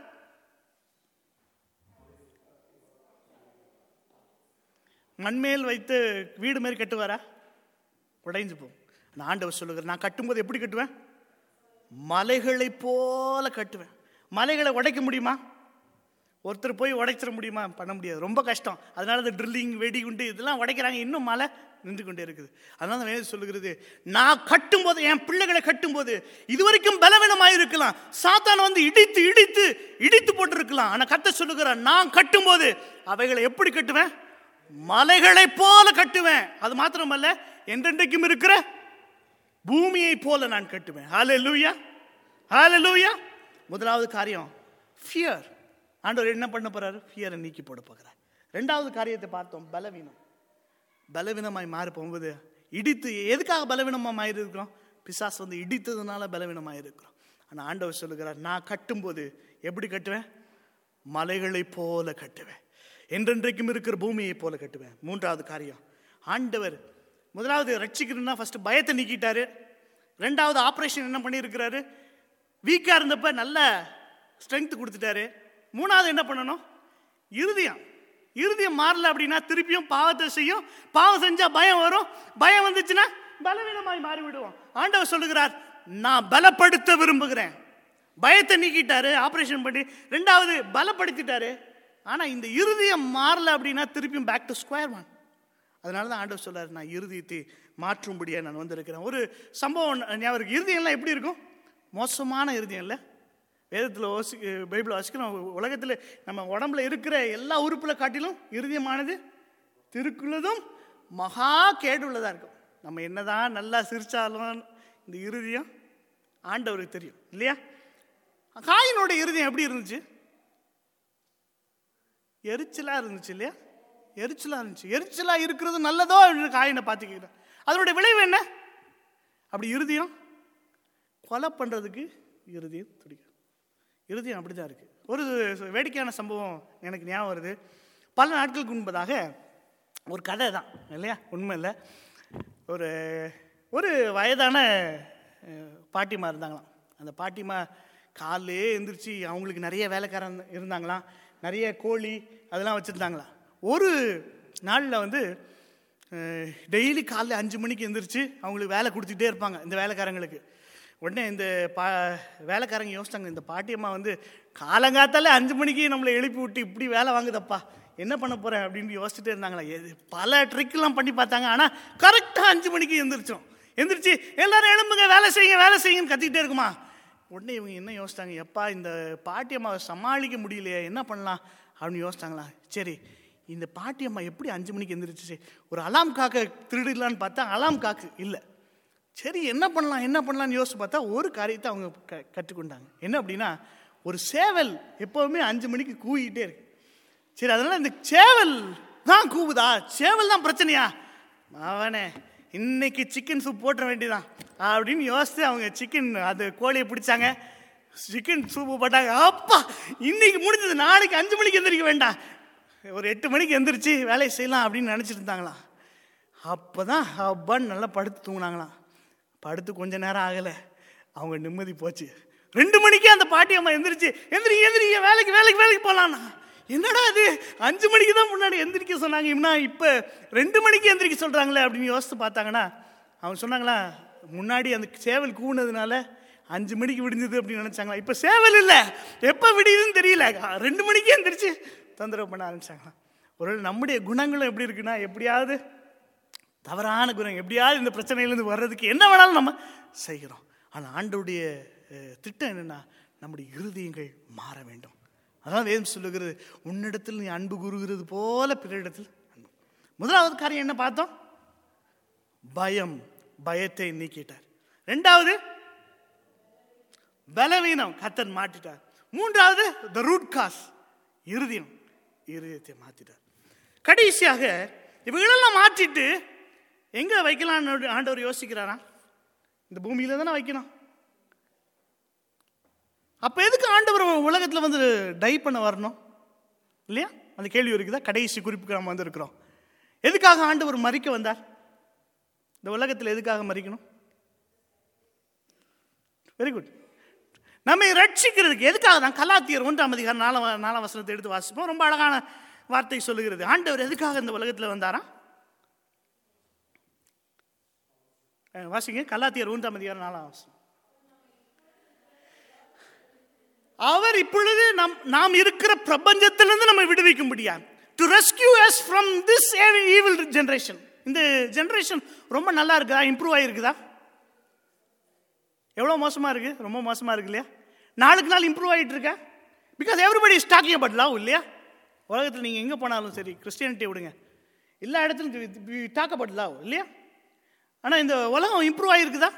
மண்மேல் வைத்து வீடு மாதிரி கட்டுவாரா உடைஞ்சு போகும் நான் ஆண்டவர் சொல்லுகிறேன் நான் கட்டும்போது எப்படி கட்டுவேன் மலைகளை போல கட்டுவேன் மலைகளை உடைக்க முடியுமா ஒருத்தர் போய் உடைச்சிட முடியுமா பண்ண முடியாது ரொம்ப கஷ்டம் அதனால இந்த ட்ரில்லிங் வெடிகுண்டு இதெல்லாம் உடைக்கிறாங்க இன்னும் மலை நின்று கொண்டே இருக்குது அதனால வேதம் சொல்லுகிறது நான் கட்டும்போது என் பிள்ளைகளை கட்டும்போது இது வரைக்கும் பலவீனமாக இருக்கலாம் சாத்தான் வந்து இடித்து இடித்து இடித்து போட்டிருக்கலாம் ஆனால் கத்த சொல்லுகிறான் நான் கட்டும்போது அவைகளை எப்படி கட்டுவேன் மலைகளை போல கட்டுவேன் அது மாத்திரமல்ல என்றென்றைக்கும் இருக்கிற பூமியை போல நான் கட்டுவேன் ஹாலே லூயா ஹாலே லூயா முதலாவது காரியம் ஃபியர் ஆண்டவர் என்ன பண்ண போறாரு ஃபியரை நீக்கி போட போகிறார் ரெண்டாவது காரியத்தை பார்த்தோம் பலவீனம் பலவீனமாய் மாறி போகும்போது இடித்து எதுக்காக பலவீனமாக மாறி இருக்கிறோம் பிசாஸ் வந்து இடித்ததுனால பலவீனமாக இருக்கிறோம் ஆனால் ஆண்டவர் சொல்லுகிறார் நான் கட்டும்போது எப்படி கட்டுவேன் மலைகளை போல கட்டுவேன் என்றென்றைக்கும் இருக்கிற பூமியை போல கட்டுவேன் மூன்றாவது காரியம் ஆண்டவர் முதலாவது ரட்சிக்கணும்னா ஃபர்ஸ்ட் பயத்தை நீக்கிட்டாரு ரெண்டாவது ஆப்ரேஷன் என்ன பண்ணியிருக்கிறாரு வீக்காக இருந்தப்ப நல்ல ஸ்ட்ரென்த் கொடுத்துட்டாரு மூணாவது என்ன பண்ணணும் இருதயம் இருதயம் மாறல அப்படின்னா திருப்பியும் பாவத்தை செய்யும் பாவம் செஞ்சா பயம் வரும் பயம் வந்துச்சுன்னா பலவீனமாய் மாறி விடுவோம் ஆண்டவர் சொல்லுகிறார் நான் பலப்படுத்த விரும்புகிறேன் பயத்தை நீக்கிட்டாரு ஆபரேஷன் பண்ணி ரெண்டாவது பலப்படுத்திட்டாரு ஆனா இந்த இருதயம் மாறல அப்படின்னா திருப்பியும் பேக் டு ஸ்கொயர் ஒன் அதனால தான் ஆண்டவர் சொல்றாரு நான் இருதயத்தை மாற்றும்படியாக நான் வந்திருக்கிறேன் ஒரு சம்பவம் ஞாபகம் இருக்கு. இருதயம்லாம் எப்படி இருக்கும் மோசமான இருதயம் இல்லை வேதத்தில் வாசி பைபிள் வாசிக்கிறோம் உலகத்தில் நம்ம உடம்புல இருக்கிற எல்லா உறுப்புல காட்டிலும் இருதயமானது திருக்குள்ளதும் மகா கேடுள்ளதாக இருக்கும் நம்ம என்னதான் நல்லா சிரிச்சாலும் இந்த இருதயம் ஆண்டவருக்கு தெரியும் இல்லையா காயினோட இருதயம் எப்படி இருந்துச்சு எரிச்சலா இருந்துச்சு இல்லையா எரிச்சலா இருந்துச்சு எரிச்சலா இருக்கிறது நல்லதோ அப்படின்னு காயினை பார்த்துக்கிறேன் அதனுடைய விளைவு என்ன அப்படி இருதயம் கொலை பண்ணுறதுக்கு இருதயம் துடிக்கும் இருதயம் அப்படி தான் இருக்குது ஒரு வேடிக்கையான சம்பவம் எனக்கு ஞாபகம் வருது பல நாட்களுக்கு முன்பதாக ஒரு கதை தான் இல்லையா உண்மை இல்லை ஒரு ஒரு வயதான அஹ், பாட்டிமா இருந்தாங்களாம் அந்த பாட்டிமா காலையே எந்திரிச்சு அவங்களுக்கு நிறைய வேலைக்காரன் இருந்தாங்களாம் நிறைய கோழி அதெல்லாம் வச்சுருந்தாங்களாம் ஒரு நாளில் வந்து டெய்லி காலைல அஞ்சு மணிக்கு எந்திரிச்சு அவங்களுக்கு வேலை கொடுத்துட்டே இருப்பாங்க இந்த வேலைக்காரங்களுக்கு உடனே இந்த பா வேலைக்காரங்க யோசிச்சாங்க இந்த பாட்டியம்மா வந்து காலங்காத்தால அஞ்சு மணிக்கு நம்மளை எழுப்பி விட்டு இப்படி வேலை வாங்குதப்பா என்ன பண்ண போகிறேன் அப்படின்னு யோசிச்சுட்டே இருந்தாங்களா எது பல ட்ரிக்கெல்லாம் பண்ணி பார்த்தாங்க ஆனால் கரெக்டாக அஞ்சு மணிக்கு எந்திரிச்சோம் எந்திரிச்சு எல்லாரும் எழும்புங்க வேலை செய்யுங்க வேலை செய்யுங்கன்னு கத்திக்கிட்டே இருக்குமா உடனே இவங்க என்ன யோசிச்சாங்க எப்பா இந்த பாட்டியம்மாவை சமாளிக்க முடியலையே என்ன பண்ணலாம் அப்படின்னு யோசிச்சாங்களா சரி இந்த பாட்டி அம்மா எப்படி அஞ்சு மணிக்கு எந்திரிச்சு ஒரு அலாம் காக்க திருடிடலான்னு பார்த்தா அலாம் காக்கு இல்லை சரி என்ன பண்ணலாம் என்ன பண்ணலாம்னு யோசிச்சு பார்த்தா ஒரு காரியத்தை அவங்க க கற்றுக்கொண்டாங்க என்ன அப்படின்னா ஒரு சேவல் எப்போவுமே அஞ்சு மணிக்கு கூவிக்கிட்டே இருக்கு சரி அதனால இந்த சேவல் தான் கூவுதா சேவல் தான் பிரச்சனையா அவனே இன்னைக்கு சிக்கன் சூப் போட்டுற வேண்டியதான் அப்படின்னு யோசித்து அவங்க சிக்கன் அது கோழியை பிடிச்சாங்க சிக்கன் சூப்பு போட்டாங்க அப்பா இன்னைக்கு முடிஞ்சது நாளைக்கு அஞ்சு மணிக்கு எந்திரிக்க வேண்டாம் ஒரு எட்டு மணிக்கு எந்திரிச்சு வேலையை செய்யலாம் அப்படின்னு நினச்சிட்டு இருந்தாங்களாம் அப்போ தான் அப்பான்னு நல்லா படுத்து தூங்குனாங்களாம் படுத்து கொஞ்ச நேரம் ஆகலை அவங்க நிம்மதி போச்சு ரெண்டு மணிக்கே அந்த பாட்டி அம்மா எந்திரிச்சு எந்திரி எந்திரிங்க வேலைக்கு வேலைக்கு வேலைக்கு போகலான்னா என்னடா அது அஞ்சு மணிக்கு தான் முன்னாடி எந்திரிக்க சொன்னாங்க இம்னா இப்போ ரெண்டு மணிக்கு எந்திரிக்க சொல்கிறாங்களே அப்படின்னு யோசித்து பார்த்தாங்கன்னா அவங்க சொன்னாங்களா முன்னாடி அந்த சேவல் கூனதுனால அஞ்சு மணிக்கு விடிஞ்சது அப்படின்னு நினச்சாங்களா இப்போ சேவல் இல்லை எப்போ விடியுதுன்னு தெரியல ரெண்டு மணிக்கே எந்திரிச்சு தொந்தரவு பண்ண ஆரம்பிச்சாங்களாம் ஒரு நம்முடைய குணங்களும் எப்படி இருக்குன்னா எப்படியாவது தவறான குணம் எப்படியாவது இந்த பிரச்சனையிலேருந்து வர்றதுக்கு என்ன வேணாலும் நம்ம செய்கிறோம் ஆனால் ஆண்டோடைய திட்டம் என்னென்னா நம்முடைய இருதயங்கள் மாற வேண்டும் அதான் வேதம் சொல்லுகிறது உன்னிடத்தில் நீ அன்பு கூறுகிறது போல பிறரிடத்தில் அன்பு முதலாவது காரியம் என்ன பார்த்தோம் பயம் பயத்தை நீக்கிட்டார் ரெண்டாவது பலவீனம் கத்தன் மாட்டிட்டார் மூன்றாவது த ரூட் காஸ் இருதயம் இருதயத்தை மாத்திட்டார் கடைசியாக இவைகளெல்லாம் மாற்றிட்டு எங்க வைக்கலாம்னு ஆண்டவர் யோசிக்கிறாரா இந்த பூமியில தானே வைக்கணும் அப்ப எதுக்கு ஆண்டவர் உலகத்துல வந்து டை பண்ண வரணும் இல்லையா அந்த கேள்வி இருக்குதா கடைசி குறிப்புக்கு நம்ம வந்து இருக்கிறோம் எதுக்காக ஆண்டவர் மறிக்க வந்தார் இந்த உலகத்தில் எதுக்காக மறிக்கணும் வெரி குட் நம்மை ரட்சிக்கிறதுக்கு எதுக்காக தான் கலாத்தியர் ஒன்றாம் அதிகாரம் நாலாம் நாலாம் வசனத்தை எடுத்து வாசிப்போம் ரொம்ப அழகான வார்த்தை சொல்லுகிறது ஆண்டவர் எதுக்காக இந்த உலகத்தில் வந்தாரா வாசிங்க கலாத்தியர் ஒன்றாம் அதிகாரம் நாலாம் வசனம் அவர் இப்பொழுது நம் நாம் இருக்கிற பிரபஞ்சத்திலிருந்து நம்ம விடுவிக்க முடியாது to rescue us from this evil generation இந்த ஜென்ரேஷன் ரொம்ப நல்லா இருக்குதா இம்ப்ரூவ் ஆகிருக்குதா எவ்வளோ மோசமாக இருக்குது ரொம்ப மோசமாக இருக்கு இல்லையா நாளுக்கு நாள் இம்ப்ரூவ் ஆகிட்டு இருக்கா because everybody is talking about love இல்லையா உலகத்தில் நீங்கள் எங்கே போனாலும் சரி கிறிஸ்டியானிட்டி விடுங்க எல்லா இடத்துலையும் டாக் அபவுட் லவ் இல்லையா ஆனால் இந்த உலகம் இம்ப்ரூவ் ஆகிருக்குதா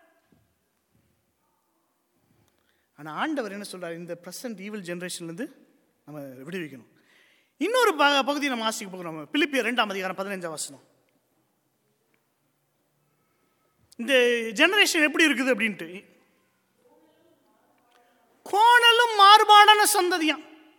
ஆனால் ஆண்டவர் என்ன சொல்கிறார் இந்த ப்ரெசன்ட் ஈவில் ஜென்ரேஷன்லேருந்து நம்ம விடுவிக்கணும் இன்னொரு ப பகுதி நம்ம வாசிக்க போகிறோம் பிலிப்பியர் ரெண்டாம் அதிகாரம் பதினஞ்சாம் வசனம் இந்த ஜெனரேஷன் எப்படி இருக்குது அப்படின்ட்டு கோணலும் மாறுபாடான சந்ததியம்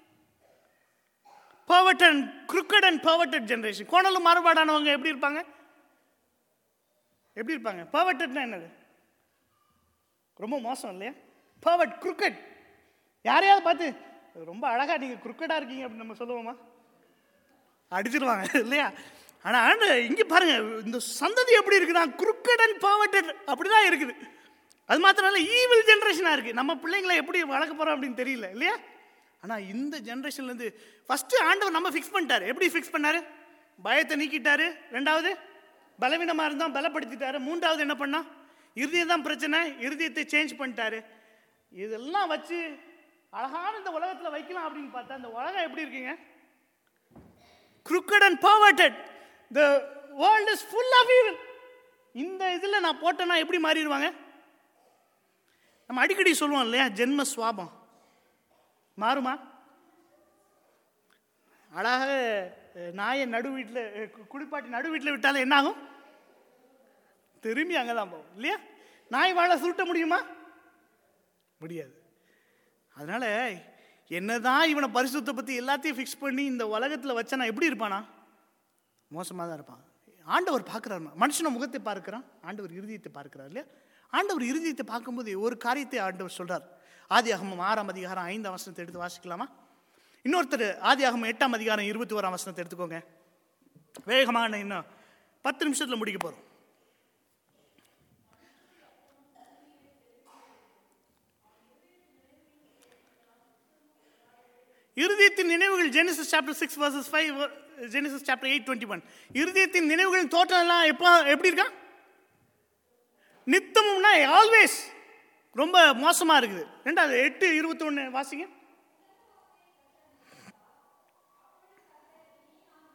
பர்வட்டன் குருக்கட் அண்ட் பர்வட்டட் ஜெனரேஷன் கோணலும் மாறுபாடானவங்க எப்படி இருப்பாங்க எப்படி இருப்பாங்க பர்வட்டட்னா என்னது ரொம்ப மோசம் இல்லையா பர்வட் குருக்கட் யாரையாவது பார்த்து ரொம்ப அழகா நீங்க குருக்கடா இருக்கீங்க அப்படின்னு நம்ம சொல்லுவோமா அடிச்சிருவாங்க இல்லையா ஆனா ஆண்டு இங்க பாருங்க இந்த சந்ததி எப்படி இருக்குன்னா குருக்கட் அண்ட் பர்வட்டட் அப்படிதான் இருக்குது அது மாத்திரம் இல்லை ஈவில் ஜென்ரேஷனாக இருக்குது நம்ம பிள்ளைங்களை எப்படி வளர்க்க போகிறோம் அப்படின்னு தெரியல இல்லையா ஆனால் இந்த ஜென்ரேஷன்லேருந்து ஃபஸ்ட்டு ஆண்டவர் நம்ம ஃபிக்ஸ் பண்ணிட்டாரு எப்படி ஃபிக்ஸ் பண்ணாரு பயத்தை நீக்கிட்டாரு ரெண்டாவது பலவீனமாக இருந்தால் பலப்படுத்திட்டாரு மூன்றாவது என்ன பண்ணா இருதயம் தான் பிரச்சனை இருதயத்தை சேஞ்ச் பண்ணிட்டாரு இதெல்லாம் வச்சு அழகான இந்த உலகத்தில் வைக்கலாம் அப்படின்னு பார்த்தா இந்த உலகம் எப்படி இருக்குங்க crooked and perverted the world is full of evil இந்த இதில் நான் போட்டேன்னா எப்படி மாறிடுவாங்க நம்ம அடிக்கடி சொல்லுவோம் இல்லையா ஜென்ம சுவாபம் மாறுமா அழகாக அஹ், நாயை நடு வீட்டில் குளிப்பாட்டி நடு வீட்டில் விட்டாலும் என்ன ஆகும் திரும்பி அங்கே தான் போகும் இல்லையா நாய் வாழை சுருட்ட முடியுமா முடியாது அதனால என்னதான் இவனை பரிசுத்தை பற்றி எல்லாத்தையும் ஃபிக்ஸ் பண்ணி இந்த உலகத்தில் வச்சானா எப்படி இருப்பானா மோசமாக தான் இருப்பான் ஆண்டவர் பார்க்குறாரு மனுஷன முகத்தை பார்க்கிறான் ஆண்டவர் இருதயத்தை பார்க்கிறார் இல்லையா ஆண்டவர் இருதயத்தை பார்க்கும்போது ஒரு காரியத்தை ஆண்டவர் சொல்றார் ஆதி அகமம் ஆறாம் அதிகாரம் ஐந்தாம் வசனத்தை எடுத்து வாசிக்கலாமா இன்னொருத்தர் ஆதி அகமம் எட்டாம் அதிகாரம் இருபத்தி ஓராம் வசனத்தை எடுத்துக்கோங்க வேகமாக இன்னும் பத்து நிமிஷத்தில் முடிக்க போகிறோம் இருதயத்தின் நினைவுகள் Genesis chapter six verses five Genesis chapter eight twenty one இருதயத்தின் நினைவுகளின் தோற்றம் எல்லாம் எப்போ எப்படி இருக்கா நித்தமும்னா ஆல்வேஸ் ரொம்ப மோசமா இருக்குது ரெண்டாவது எட்டு இருபத்தி ஒன்று வாசிங்க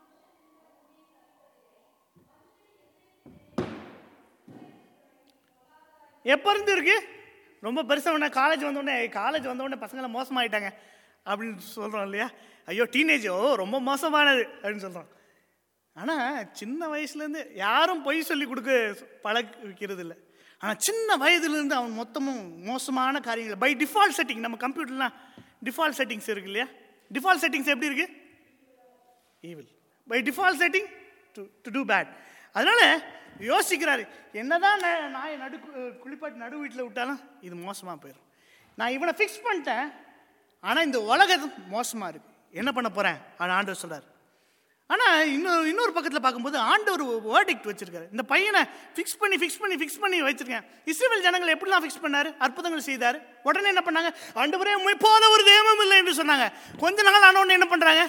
எப்போ இருந்து இருக்கு ரொம்ப பெருசாக உடனே காலேஜ் வந்தோடனே காலேஜ் வந்தோடனே பசங்களாம் மோசமாயிட்டாங்க அப்படின்னு சொல்கிறோம் இல்லையா ஐயோ டீனேஜ் ஓ ரொம்ப மோசமானது அப்படின்னு சொல்கிறோம் ஆனால் சின்ன வயசுலேருந்து யாரும் பொய் சொல்லி கொடுக்க பழக்க வைக்கிறது இல்லை ஆனால் சின்ன வயதுலேருந்து அவன் மொத்தமும் மோசமான காரியங்கள் பை டிஃபால்ட் செட்டிங் நம்ம கம்ப்யூட்டர்லாம் டிஃபால்ட் செட்டிங்ஸ் இருக்கு இல்லையா டிஃபால்ட் செட்டிங்ஸ் எப்படி இருக்கு evil by default setting to to do bad அதனால யோசிக்கிறாரு என்னதான் நான் நாயை நடு குளிப்பாட்டி நடு வீட்டில் விட்டாலும் இது மோசமாக போயிடும் நான் இவனை ஃபிக்ஸ் பண்ணிட்டேன் ஆனால் இந்த உலகம் மோசமாக இருக்கு என்ன பண்ண போகிறேன் ஆனால் ஆண்டவர் சொல்றாரு ஆனால் இன்னொரு இன்னொரு பக்கத்தில் பார்க்கும்போது ஆண்டவர் வேர்டிக்ட் வச்சிருக்காரு இந்த பையனை ஃபிக்ஸ் பண்ணி ஃபிக்ஸ் பண்ணி ஃபிக்ஸ் பண்ணி வச்சிருக்கேன் இஸ்ரேல் ஜனங்கள் எப்படிலாம் ஃபிக்ஸ் பண்ணாரு அற்புதங்கள் செய்தார் உடனே என்ன பண்ணாங்க ஆண்டவரே உண்மை போல ஒரு தெய்வம் இல்லை என்று சொன்னாங்க கொஞ்ச நாள் ஆன உடனே என்ன பண்ணுறாங்க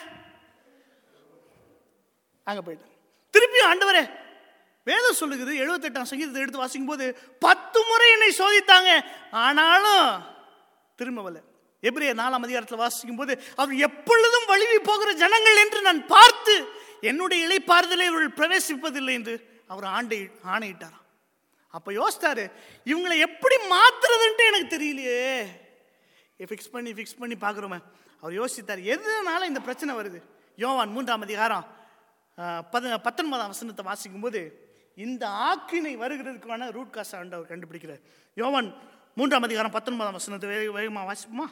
அங்கே போயிட்டாங்க திருப்பியும் ஆண்டவரே வேதம் சொல்லுகிறது எழுபத்தெட்டாம் சங்கீதத்தை எடுத்து வாசிக்கும் போது பத்து முறை என்னை சோதித்தாங்க ஆனாலும் திரும்ப வரல எபிரேயர் நாலாம் அதிகாரத்தில் வாசிக்கும் போது அவர் எப்பொழுதும் வழுவி போகிற ஜனங்கள் என்று நான் பார்த்து என்னுடைய இலைப்பாறுதலை இவர்கள் பிரவேசிப்பதில்லை என்று அவர் ஆண்டை ஆணையிட்டாராம் அப்போ யோசித்தாரு இவங்களை எப்படி மாத்துறதுன்ட்டு எனக்கு தெரியலையே ஃபிக்ஸ் பண்ணி ஃபிக்ஸ் பண்ணி பார்க்குறோமே அவர் யோசித்தார் எதனால இந்த பிரச்சனை வருது யோவான் மூன்றாம் அதிகாரம் ஆஹ், பத பத்தொன்பதாம் வசனத்தை வாசிக்கும் போது இந்த ஆக்கினை வருகிறதுக்கான ரூட் காசை ஆண்டவர் கண்டுபிடிக்கிறார் யோவான் மூன்றாம் அதிகாரம் பத்தொன்பதாம் வசனத்தை வேக வேகமாக வாசிப்போமா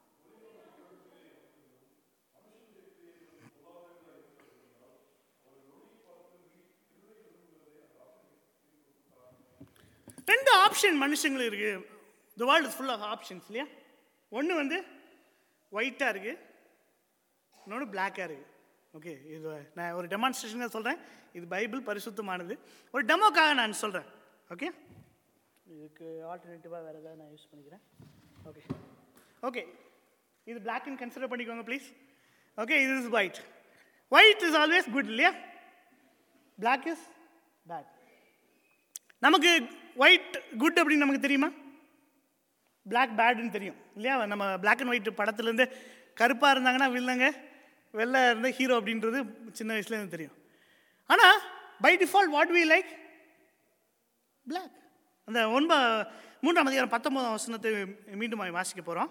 ரெண்டு ஆப்ஷன் மனுஷங்களுக்கு இருக்கு the world is full of options இல்லையா ஒன்று வந்து ஒயிட்டாக இருக்கு இன்னொன்று பிளாக்காக இருக்கு ஓகே இது நான் ஒரு டெமான்ஸ்ட்ரேஷனாக சொல்கிறேன் இது பைபிள் பரிசுத்தமானது ஒரு டெமோக்காக நான் சொல்கிறேன் ஓகே இதுக்கு ஆல்டர்னேட்டிவாக வேறு ஏதாவது நான் யூஸ் பண்ணிக்கிறேன் ஓகே ஓகே இது பிளாக் அண்ட் கன்சிடர் பண்ணிக்கோங்க ப்ளீஸ் ஓகே இது is white white is always good இல்லையா பிளாக் இஸ் பேட் நமக்கு ஒயிட் குட் அப்படின்னு நமக்கு தெரியுமா Black பேட்னு தெரியும் இல்லையா நம்ம Black அண்ட் ஒயிட் படத்துலேருந்து கருப்பாக இருந்தாங்கன்னா வில்லங்க வெள்ளை இருந்த ஹீரோ அப்படின்றது சின்ன வயசுலேருந்து தெரியும் ஆனால் by default what we like Black அந்த ஒன்ப மூன்றாம் அதிகாரம் பத்தொன்பதாம் வசனத்தை மீண்டும் வாசிக்க போகிறோம்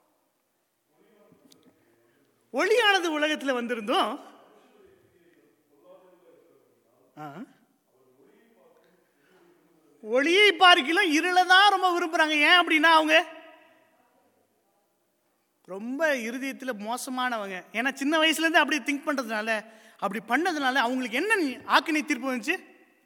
ஒளியானது உலகத்தில் வந்திருந்தோம் ஆ ஒளியை பார்க்கலாம் இருளை தான் ரொம்ப விரும்புகிறாங்க ஏன் அப்படின்னா அவங்க ரொம்ப இருதயத்தில் மோசமானவங்க ஏன்னா சின்ன வயசுலேருந்து அப்படி திங்க் பண்ணுறதுனால அப்படி பண்ணதுனால அவங்களுக்கு என்ன ஆக்கினை தீர்ப்பு வந்துச்சு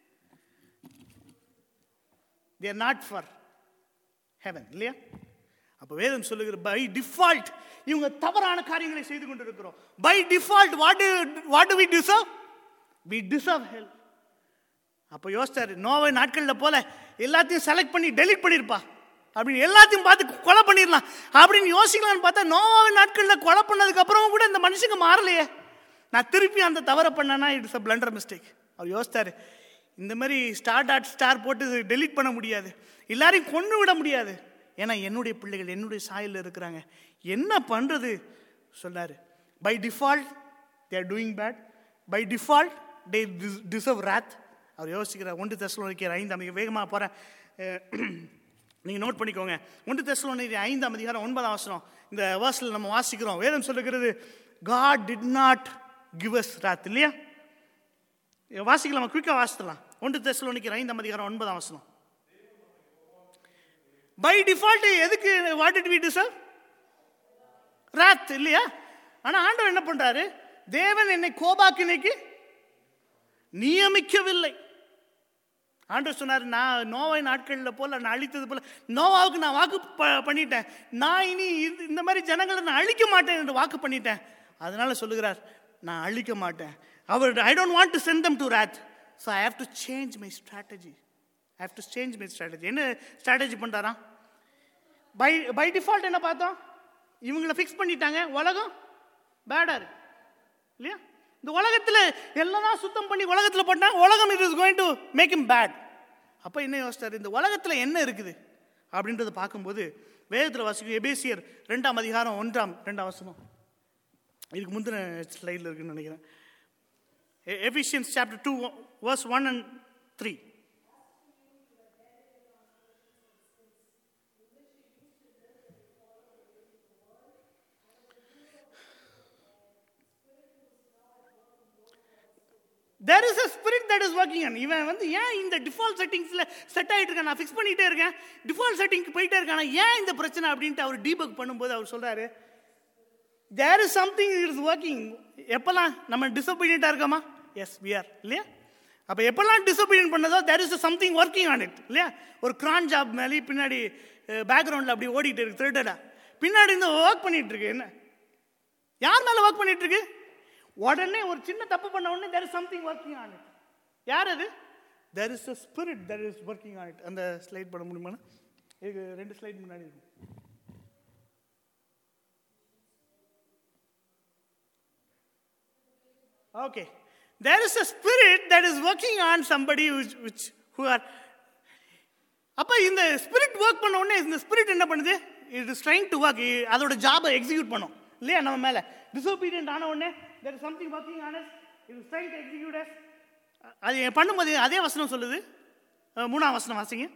தேர் நாட் ஃபார் ஹெவன் இல்லையா அப்போ வேதம் சொல்லுகிற பை டிஃபால்ட் இவங்க தவறான காரியங்களை செய்து கொண்டிருக்கிறோம் by default what what we deserve we deserve help அப்போ யோசிச்சாரு நோவை நாட்களில் போல எல்லாத்தையும் செலக்ட் பண்ணி டெலீட் பண்ணியிருப்பா அப்படின்னு எல்லாத்தையும் பார்த்து கொலை பண்ணிடலாம் அப்படின்னு யோசிக்கலாம்னு பார்த்தா நோவாவை நாட்களில் கொலை பண்ணதுக்கு அப்புறமும் கூட இந்த மனுஷங்க மாறலையே நான் திருப்பி அந்த தவறை பண்ணேன்னா இட்ஸ் அ பிளண்டர் மிஸ்டேக் அவர் யோசிச்சாரு இந்த மாதிரி ஸ்டார் டாட் ஸ்டார் போட்டு டெலீட் பண்ண முடியாது எல்லாரையும் கொண்டு விட முடியாது ஏன்னா என்னுடைய பிள்ளைகள் என்னுடைய சாயலில் இருக்கிறாங்க என்ன பண்ணுறது சொன்னார் by default they're doing bad by default they deserve wrath அவர் யோசிக்கிறார் ஒன்று தெசலோனிக்கர் ஐந்தாம் அதிகாரம் வேகமாக போகிறேன் நீங்கள் நோட் பண்ணிக்கோங்க ஒன்று தெசலோனிக்கர் ஐந்தாம் அதிகாரம் ஒன்பதாம் வசனம் இந்த வேர்ஸில் நம்ம வாசிக்கிறோம் வேதம் சொல்லுகிறது God did not give us wrath இல்லையா வாசிக்கலாம் குயிக்காக வாசிக்கலாம் ஒன்று தெசலோனிக்கர் ஐந்தாம் அதிகாரம் ஒன்பதாம் வசனம் பை டிஃபால்ட் எதுக்கு what did we deserve wrath இல்லையா ஆனால் ஆண்டவர் என்ன பண்றாரு தேவன் என்னை கோபாக்கினைக்கு நியமிக்கவில்லை ஆண்டவர் சொன்னார் நான் நோவை நாட்களில் போல நான் அழித்தது போல நோவாவுக்கு நான் வாக்கு ப- பண்ணிட்டேன் நான் இனி இது- இந்த மாதிரி ஜனங்களை நான் அழிக்க மாட்டேன் என்று வாக்கு பண்ணிட்டேன் அதனால சொல்லுகிறார் நான் அழிக்க மாட்டேன் அவர் I don't want to send them to wrath so I have to change my strategy I have to change my strategy என்ன ஸ்ட்ராட்டஜி பண்ணுறாராம் பை பை டிஃபால்ட் என்ன பார்த்தோம் இவங்கள ஃபிக்ஸ் பண்ணிட்டாங்க உலகம் பேடாக இருக்கு இல்லையா இந்த உலகத்தில் எல்லாம் சுத்தம் பண்ணி உலகத்தில் போட்டால் உலகம் it is going to make him bad அப்போ என்ன யோசிச்சார் இந்த உலகத்தில் என்ன இருக்குது அப்படின்றத பார்க்கும்போது வேதத்தில் வாசிக்கும் எபேசியர் ரெண்டாம் அதிகாரம் ஒன்றாம் ரெண்டாம் வசனம் இதுக்கு முந்தின ஸ்லைடில் இருக்குன்னு நினைக்கிறேன் Ephesians chapter two verse one and three ஆன் இவன் வந்து ஏன் இந்த டிஃபால்ட் செட்டிங்ஸில் செட் ஆகிட்டு இருக்கேன் நான் ஃபிக்ஸ் பண்ணிகிட்டே இருக்கேன் டிஃபால்ட் செட்டிங்க்கு போயிட்டே இருக்கேன் ஆனா ஏன் இந்த பிரச்சனை அப்படின்ட்டு அவர் டீபக் பண்ணும்போது அவர் சொல்கிறாரு there is something is working எப்போல்லாம் நம்ம டிசப்பாயிண்டாக இருக்கோமா எஸ் we are இல்லையா அப்போ எப்போல்லாம் டிசப்பாயின்ட் பண்ணதோ there is something working on it இல்லையா ஒரு கிரான் ஜாப் மேலே பின்னாடி பேக்ரவுண்டில் அப்படி ஓடிட்டு இருக்கு த்ரெட்டடா பின்னாடி இந்த ஒர்க் பண்ணிட்டு இருக்கு என்ன யார் மேலே ஒர்க் பண்ணிட்டு இருக்கு உடனே ஒரு சின்ன தப்பு பண்ண உடனே there is something working on it யார் அது there is a spirit there is working on it அந்த ஸ்லைட் பண்ண முடியுமா இதுக்கு ரெண்டு ஸ்லைட் முன்னாடி இருக்கும் Okay. There is a spirit that is working on somebody which, which who are அப்போ இந்த ஸ்பிரிட் ஒர்க் பண்ண உடனே இந்த ஸ்பிரிட் என்ன பண்ணுது it is trying to work அதோட ஜாபை எக்ஸிக்யூட் பண்ணும் இல்லையா நம்ம மேலே டிசோபீடியன்ட் ஆன உடனே there is something working on us it is trying to execute us அது பண்ணும்போது அதே வசனம் சொல்லுது அஹ், மூணாம் வசனம் வாசிங்க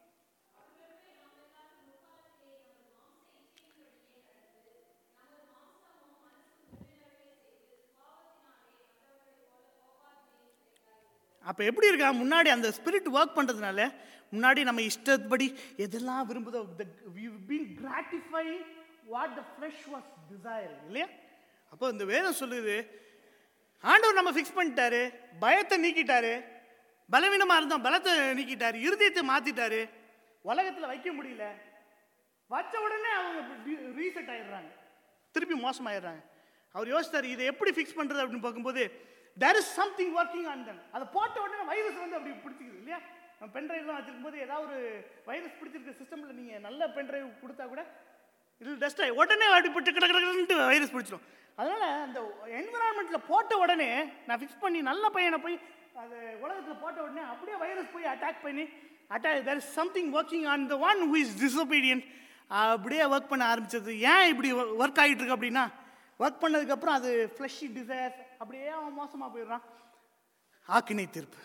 அப்போ எப்படி இருக்கா முன்னாடி அந்த ஸ்பிரிட் ஒர்க் பண்ணுறதுனால முன்னாடி நம்ம இஷ்டப்படி எதெல்லாம் விரும்புதோ been gratify what the flesh was desire இல்லையா அப்போ இந்த வேதம் சொல்லுது ஆண்டவர் நம்ம ஃபிக்ஸ் பண்ணிட்டாரு பயத்தை நீக்கிட்டாரு பலவீனமாக இருந்தோம் பலத்தை நீக்கிட்டாரு இருதயத்தை மாற்றிட்டாரு உலகத்தில் வைக்க முடியல வச்ச உடனே அவங்க ரீசெட் ஆயிடுறாங்க திருப்பி மோசமாயிடுறாங்க அவர் யோசித்தார் இதை எப்படி ஃபிக்ஸ் பண்ணுறது அப்படின்னு பார்க்கும்போது there is something working on them அதை போட்ட உடனே வைரஸ் வந்து அப்படி பிடிச்சிக்குது இல்லையா நம்ம பென்ட்ரைவ்லாம் வச்சிருக்கும் போது ஏதாவது ஒரு வைரஸ் பிடிச்சிருக்க சிஸ்டமில் நீங்கள் நல்ல பென்ட்ரைவ் கொடுத்தா கூட இதில் டஸ்ட் ஆகி உடனே அடிப்பட்டு கிட கிடக்கிட்டு வைரஸ் பிடிச்சிடும் அதனால் அந்த என்விரான்மெண்ட்டில் போட்ட உடனே நான் ஃபிக்ஸ் பண்ணி நல்ல பையனை போய் அது உலகத்தில் போட்ட உடனே அப்படியே வைரஸ் போய் அட்டாக் பண்ணி attack there is something working on the one who is disobedient அப்படியே ஒர்க் பண்ண ஆரம்பிச்சது ஏன் இப்படி ஒர்க் ஆகிட்டு இருக்கு அப்படின்னா ஒர்க் பண்ணதுக்கப்புறம் அது ஃப்ளஷி டிசைர்ஸ் அப்படியே அவன் மோசமாக போயிடுறான் ஆக்கினை தீர்ப்பு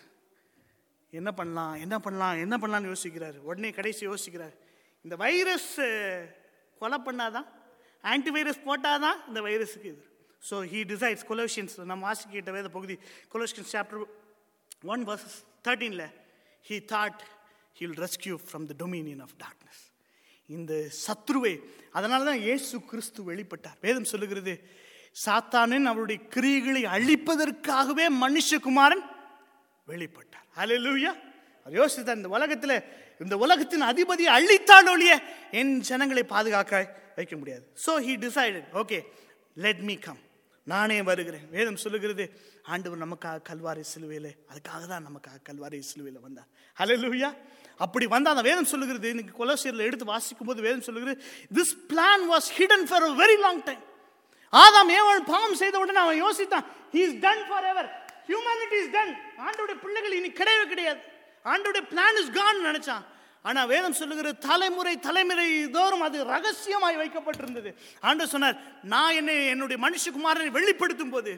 என்ன பண்ணலாம் என்ன பண்ணலாம் என்ன பண்ணலாம்னு யோசிக்கிறாரு உடனே கடைசி யோசிக்கிறார் இந்த வைரஸ் கொலை பண்ணாதான் ஆன்டிவைரஸ் போட்டாதான் இந்த வைரஸுக்கு இது ஸோ ஹீ டிசைட்ஸ் கொலோஷியன்ஸ் நம்ம வாசிக்கிட்ட வேத பகுதி கொலோஷியன்ஸ் சாப்டர் ஒன் வர்சஸ் தேர்ட்டீனில் he thought he'll rescue from the dominion of darkness இந்த சத்ருவை அதனால தான் இயேசு கிறிஸ்து வெளிப்பட்டார் வேதம் சொல்லுகிறது சாத்தானின் அவருடைய கிரியைகளை அழிப்பதற்காகவே மனுஷகுமாரன் வெளிப்பட்டார் ஹalleluya அவர் யோசித்தார் இந்த உலகத்தில் இந்த உலகத்தின் அதிபதியை அழித்தால் ஒழிய என் ஜனங்களை பாதுகாக்க வைக்க முடியாது so he decided okay let me come நானே வருகிறேன் வேதம் சொல்லுகிறது ஆண்டவர் நமக்காக கல்வாரி சிலுவையில் அதுக்காக தான் நமக்காக கல்வாரி சிலுவையில் வந்தார் ஹalleluya அப்படி வந்தால் அந்த வேதம் சொல்லுகிறது இன்னைக்கு கொலோசியரில் எடுத்து வாசிக்கும் போது வேதம் சொல்லுகிறது this plan was hidden for a very long time Adam ஏவல் பாவம் செய்த உடனே அவன் யோசித்தான் he is done for ever humanity is done ஆண்டோடைய பிள்ளைகள் இனி கிடையவே கிடையாது ஆண்டோடைய பிளான் இஸ் கான் நினைச்சான் ஆனா வேதம் சொல்லுகிற தலைமுறை தலைமுறை தோறும் அது ரகசியமாய் வைக்கப்பட்டிருந்தது ஆண்டவர் சொன்னார் நான் என்னை என்னுடைய மனுஷகுமாரனை வெளிப்படுத்தும் போது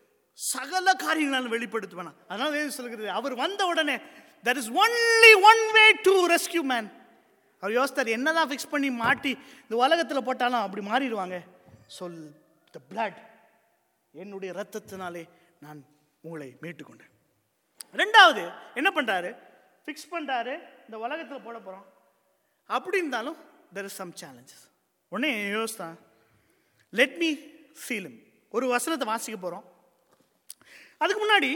சகல காரியங்களாலும் வெளிப்படுத்துவேன் அதனால வேதம் சொல்லுகிறது அவர் வந்த உடனே that is only one way to rescue man அவர் யோசித்தார் என்னதான் ஃபிக்ஸ் பண்ணி மாட்டி இந்த உலகத்தில் போட்டாலும் அப்படி மாறிடுவாங்க சொல் த பிளட் என்னுடைய ரத்தத்தினாலே நான் உங்களை மீட்டுக்கொண்டேன் ரெண்டாவது என்ன பண்ணுறாரு ஃபிக்ஸ் பண்ணுறாரு இந்த உலகத்தில் போட போகிறோம் அப்படி இருந்தாலும் தெர் இஸ் சம் சேலஞ்சஸ் உடனே யோசித்தான் லெட் மீ ஃபீலும் ஒரு வசனத்தை வாசிக்க போகிறோம் அதுக்கு முன்னாடி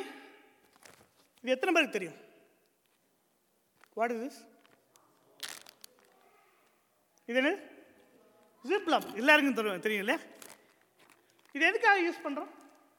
இது எத்தனை பேருக்கு தெரியும் வாட் இஸ் திஸ் இது என்ன ஜிப்லாம் எல்லாருக்கும் தெரியும் தெரியும் இல்லையா இது எதுக்காக யூஸ் பண்ணுறோம்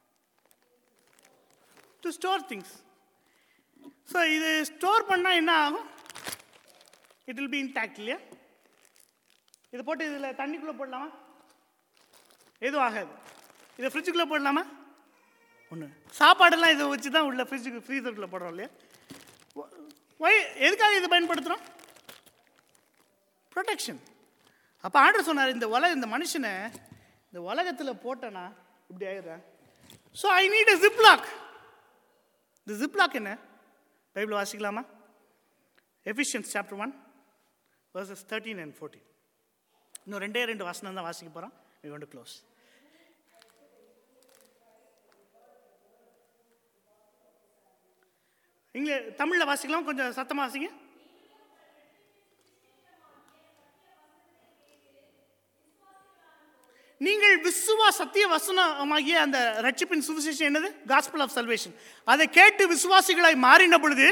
டு ஸ்டோர் திங்ஸ் ஸோ இது ஸ்டோர் பண்ணால் என்ன ஆகும் இட் வில் பி இன்டாக்ட் இல்லையா இதை போட்டு இதில் தண்ணிக்குள்ளே போடலாமா எதுவும் ஆகாது இதை ஃப்ரிட்ஜுக்குள்ளே போடலாமா ஒன்று சாப்பாடெல்லாம் இதை வச்சு தான் உள்ள ஃப்ரிட்ஜுக்கு ஃப்ரீசருக்குள்ளே போடுறோம் இல்லையா ஒய் எதுக்காக இதை பயன்படுத்துகிறோம் ப்ரொடெக்ஷன் அப்போ ஆர்டர் சொன்னார் இந்த உலக இந்த மனுஷனை இந்த உலகத்தில் போட்டேன்னா இப்படி ஆயிடுறேன் so I need a ziplock இந்த ஜிப்லாக் என்ன பைபிள் வாசிக்கலாமா Ephesians chapter one verses thirteen and fourteen இன்னும் ரெண்டே ரெண்டு வசனம் தான் வாசிக்க போகிறோம் வி வாண்ட் டு க்ளோஸ் இங்கே தமிழில் வாசிக்கலாம் கொஞ்சம் சத்தமாக வாசிங்க நீங்கள் விசுவா சத்திய வசனமாகிய அந்த ரட்சிப்பின் சுவிசேஷம் என்னது காஸ்பல் ஆஃப் சல்வேஷன் அதை கேட்டு விசுவாசிகளாய் மாறின பொழுது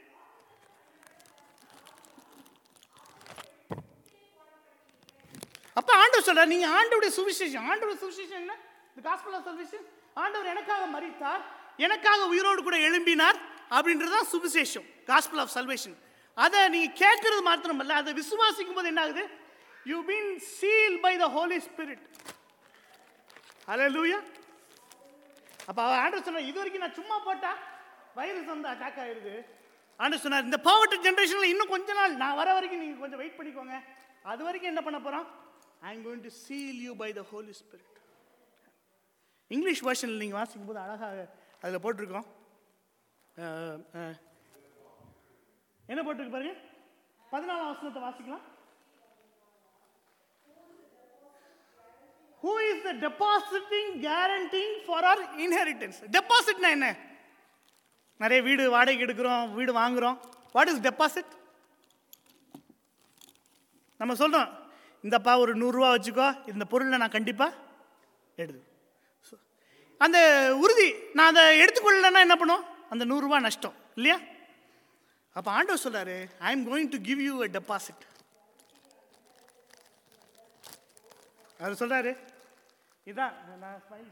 அப்ப ஆண்டவர் சொல்றார் நீங்க ஆண்டவருடைய சுவிசேஷம் ஆண்டவருடைய சுவிசேஷம் என்ன the gospel of salvation ஆண்டவர் எனக்காக மரித்தார் எனக்காக உயிரோடு கூட எழும்பினார் அப்படின்றது தான் சுவிசேஷம் gospel of salvation அதை நீங்க கேட்கறது மாத்திரமல்ல அதை விசுவாசிக்கும் போது என்ன ஆகுது you been seal by the Holy Spirit ஹalleluya அப்ப அவர் ஆண்டவர் சொன்னார் இது வரைக்கும் நான் சும்மா போட்டா வைரஸ் வந்து அட்டாக் ஆயிருது ஆண்டவர் சொன்னார் இந்த பாவர்ட்டி ஜென்ரேஷன்ல இன்னும் கொஞ்ச நாள் நான் வர வரைக்கும் நீங்க கொஞ்சம் வெயிட் பண்ணிக்கோங்க அது வரைக்கும் என்ன பண்ண போறோம் I am going to seal you by the Holy Spirit English வெர்ஷனில் நீங்கள் வாசிக்கும் போது அழகாக அதில் போட்டிருக்கோம் அஹ், அஹ், என்ன போட்டிருக்கு பாருங்க பதினாலாம் வசனத்தை வாசிக்கலாம் Who is the depositing guaranteeing for our inheritance? டெபாசிட்னா என்ன நிறைய வீடு வாடகைக்கு எடுக்கிறோம் வீடு வாங்குறோம் வாட் இஸ் டெபாசிட் நம்ம சொல்றோம் இந்தப்பா ஒரு நூறுரூவா வச்சுக்கோ இந்த பொருளை நான் கண்டிப்பாக எடுது அந்த உறுதி நான் அதை எடுத்துக்கொள்ளலைன்னா என்ன பண்ணும் அந்த நூறுரூவா நஷ்டம் இல்லையா அப்போ ஆண்டவர் சொல்றாரு I am going to give you a deposit அவர் சொல்றாரு இதான் நான் smile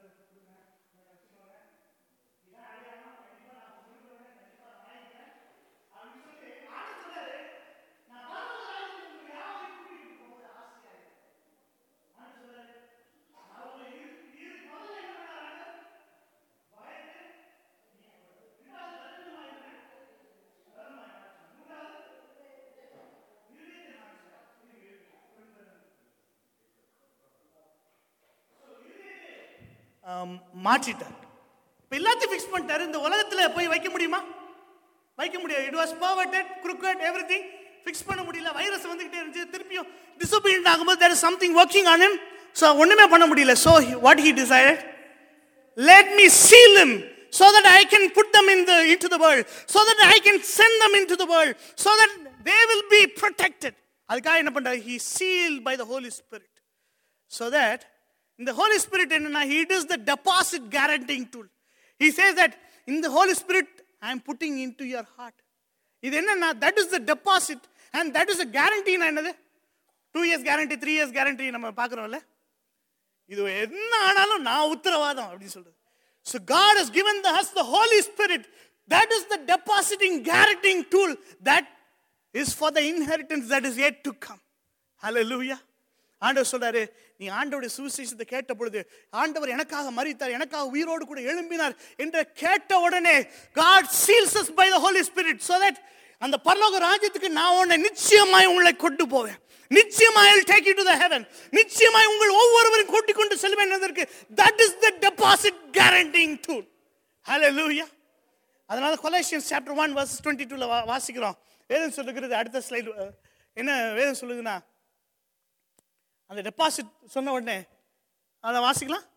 ஆம், மாற்றிட்டார் இப்போ எல்லாத்தையும் ஃபிக்ஸ் பண்ணிட்டாரு இந்த உலகத்தில் போய் வைக்க முடியுமா வைக்க முடியாது it was perverted crooked everything fix பண்ண முடியல வைரஸ் வந்துகிட்டே இருந்துச்சு திருப்பியும் டிசோபீடியன்ட் ஆகும்போது there is something working on him so ஒன்றுமே பண்ண முடியல so what he decided let me seal them so that I can put them in the, into the world, so that I can send them into the world, so that they will be protected. அதுக்காக என்ன பண்றாரு he sealed by the Holy Spirit so that in the Holy Spirit என்னன்னா it is the deposit guaranteeing tool he says that in the Holy Spirit I am putting into your heart இது என்னன்னா that is the deposit and that is a guarantee என்னது two years guarantee three years guarantee நம்ம பார்க்குறோம்ல இது என்ன ஆனாலும் நான் உத்தரவாதம் அப்படின்னு சொல்றது So God has given the, us the Holy Spirit. That is the depositing, guaranteeing tool that is for the inheritance that is yet to come. Hallelujah. ஆண்டவர் சொல்றாரு நீ ஆண்டவருடைய சுவிசேஷத்தை கேட்ட பொழுது ஆண்டவர் எனக்காக மறித்தார் எனக்காக உயிரோடு கூட எழும்பினார் என்று கேட்ட உடனே God seals us by the Holy Spirit so that அந்த பரலோக ராஜ்யத்துக்கு நான் உன்னை நிச்சயமாய் உங்களை கொண்டு போவேன் நிச்சயமாய் I'll take you to the heaven நிச்சயமாய் உங்கள் ஒவ்வொருவரும் கூட்டிக் கொண்டு செல்வேன் என்பதற்கு that is the deposit guaranteeing tool hallelujah அதனால Colossians chapter one verse twenty டூவில் வாசிக்கிறோம் வேதம் சொல்லுகிறது அடுத்த ஸ்லைடு என்ன வேதம் சொல்லுதுன்னா அந்த டெபாசிட் சொன்ன உடனே அதை வாசிக்கலாம்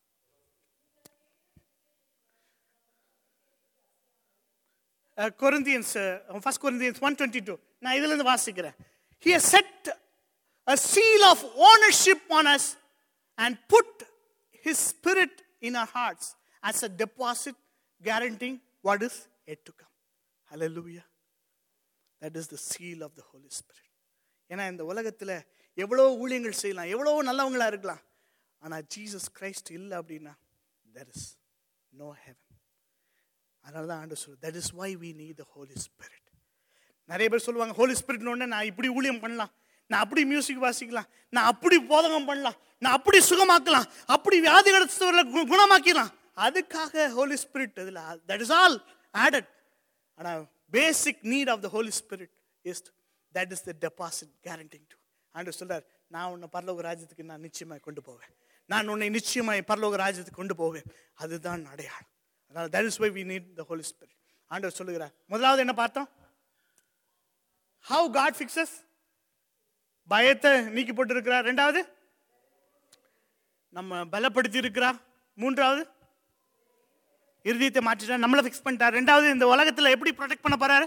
Corinthians first Corinthians one twenty two நான் இதுலேருந்து வாசிக்கிறேன் he set a seal of ownership on us and put his spirit in our hearts as a deposit guaranteeing what is yet to come. Hallelujah. That is the seal of the Holy Spirit. ஏன்னா இந்த உலகத்தில் எவ்வளோ ஊழியங்கள் செய்யலாம் எவ்வளோ நல்லவங்களா இருக்கலாம் ஆனால் ஜீசஸ் கிரைஸ்ட் இல்லை அப்படின்னா தெர் இஸ் நோ ஹெவன் அதனால தான் ஆண்டு சொல்லு that is why we need the Holy Spirit நிறைய பேர் சொல்லுவாங்க ஹோலி ஸ்பிரிட்னு உடனே நான் இப்படி ஊழியம் பண்ணலாம் நான் அப்படி மியூசிக் வாசிக்கலாம் நான் அப்படி போதகம் பண்ணலாம் நான் அப்படி சுகமாக்கலாம் அப்படி வியாதி கிடச்சவர்களை குணமாக்கிடலாம் அதுக்காக ஹோலி ஸ்பிரிட் இதில் தட் இஸ் ஆல் ஆடட் ஆனால் basic need of the Holy Spirit is that is the deposit guaranteeing to ஆண்டு சொல்றார் நான் உன்னை பரலோக ராஜ்யத்துக்கு நான் நிச்சயமாய் கொண்டு போவேன் நான் உன்னை நிச்சயமாய் பரலோக ராஜ்யத்துக்கு கொண்டு போவேன் அதுதான் அடையாளம் அதனால் that is why we need the Holy Spirit ஆண்டவர் சொல்லுகிறார் முதலாவது என்ன பார்த்தோம் ஹவு காட் ஃபிக்ஸஸ் பயத்தை நீக்கி போட்டு இருக்கிறார் ரெண்டாவது நம்ம பலப்படுத்தி இருக்கிறார் மூன்றாவது இருதயத்தை மாற்றிட்டார் நம்மளை ஃபிக்ஸ் பண்ணிட்டார் ரெண்டாவது இந்த உலகத்தில் எப்படி ப்ரொடெக்ட் பண்ண போறாரு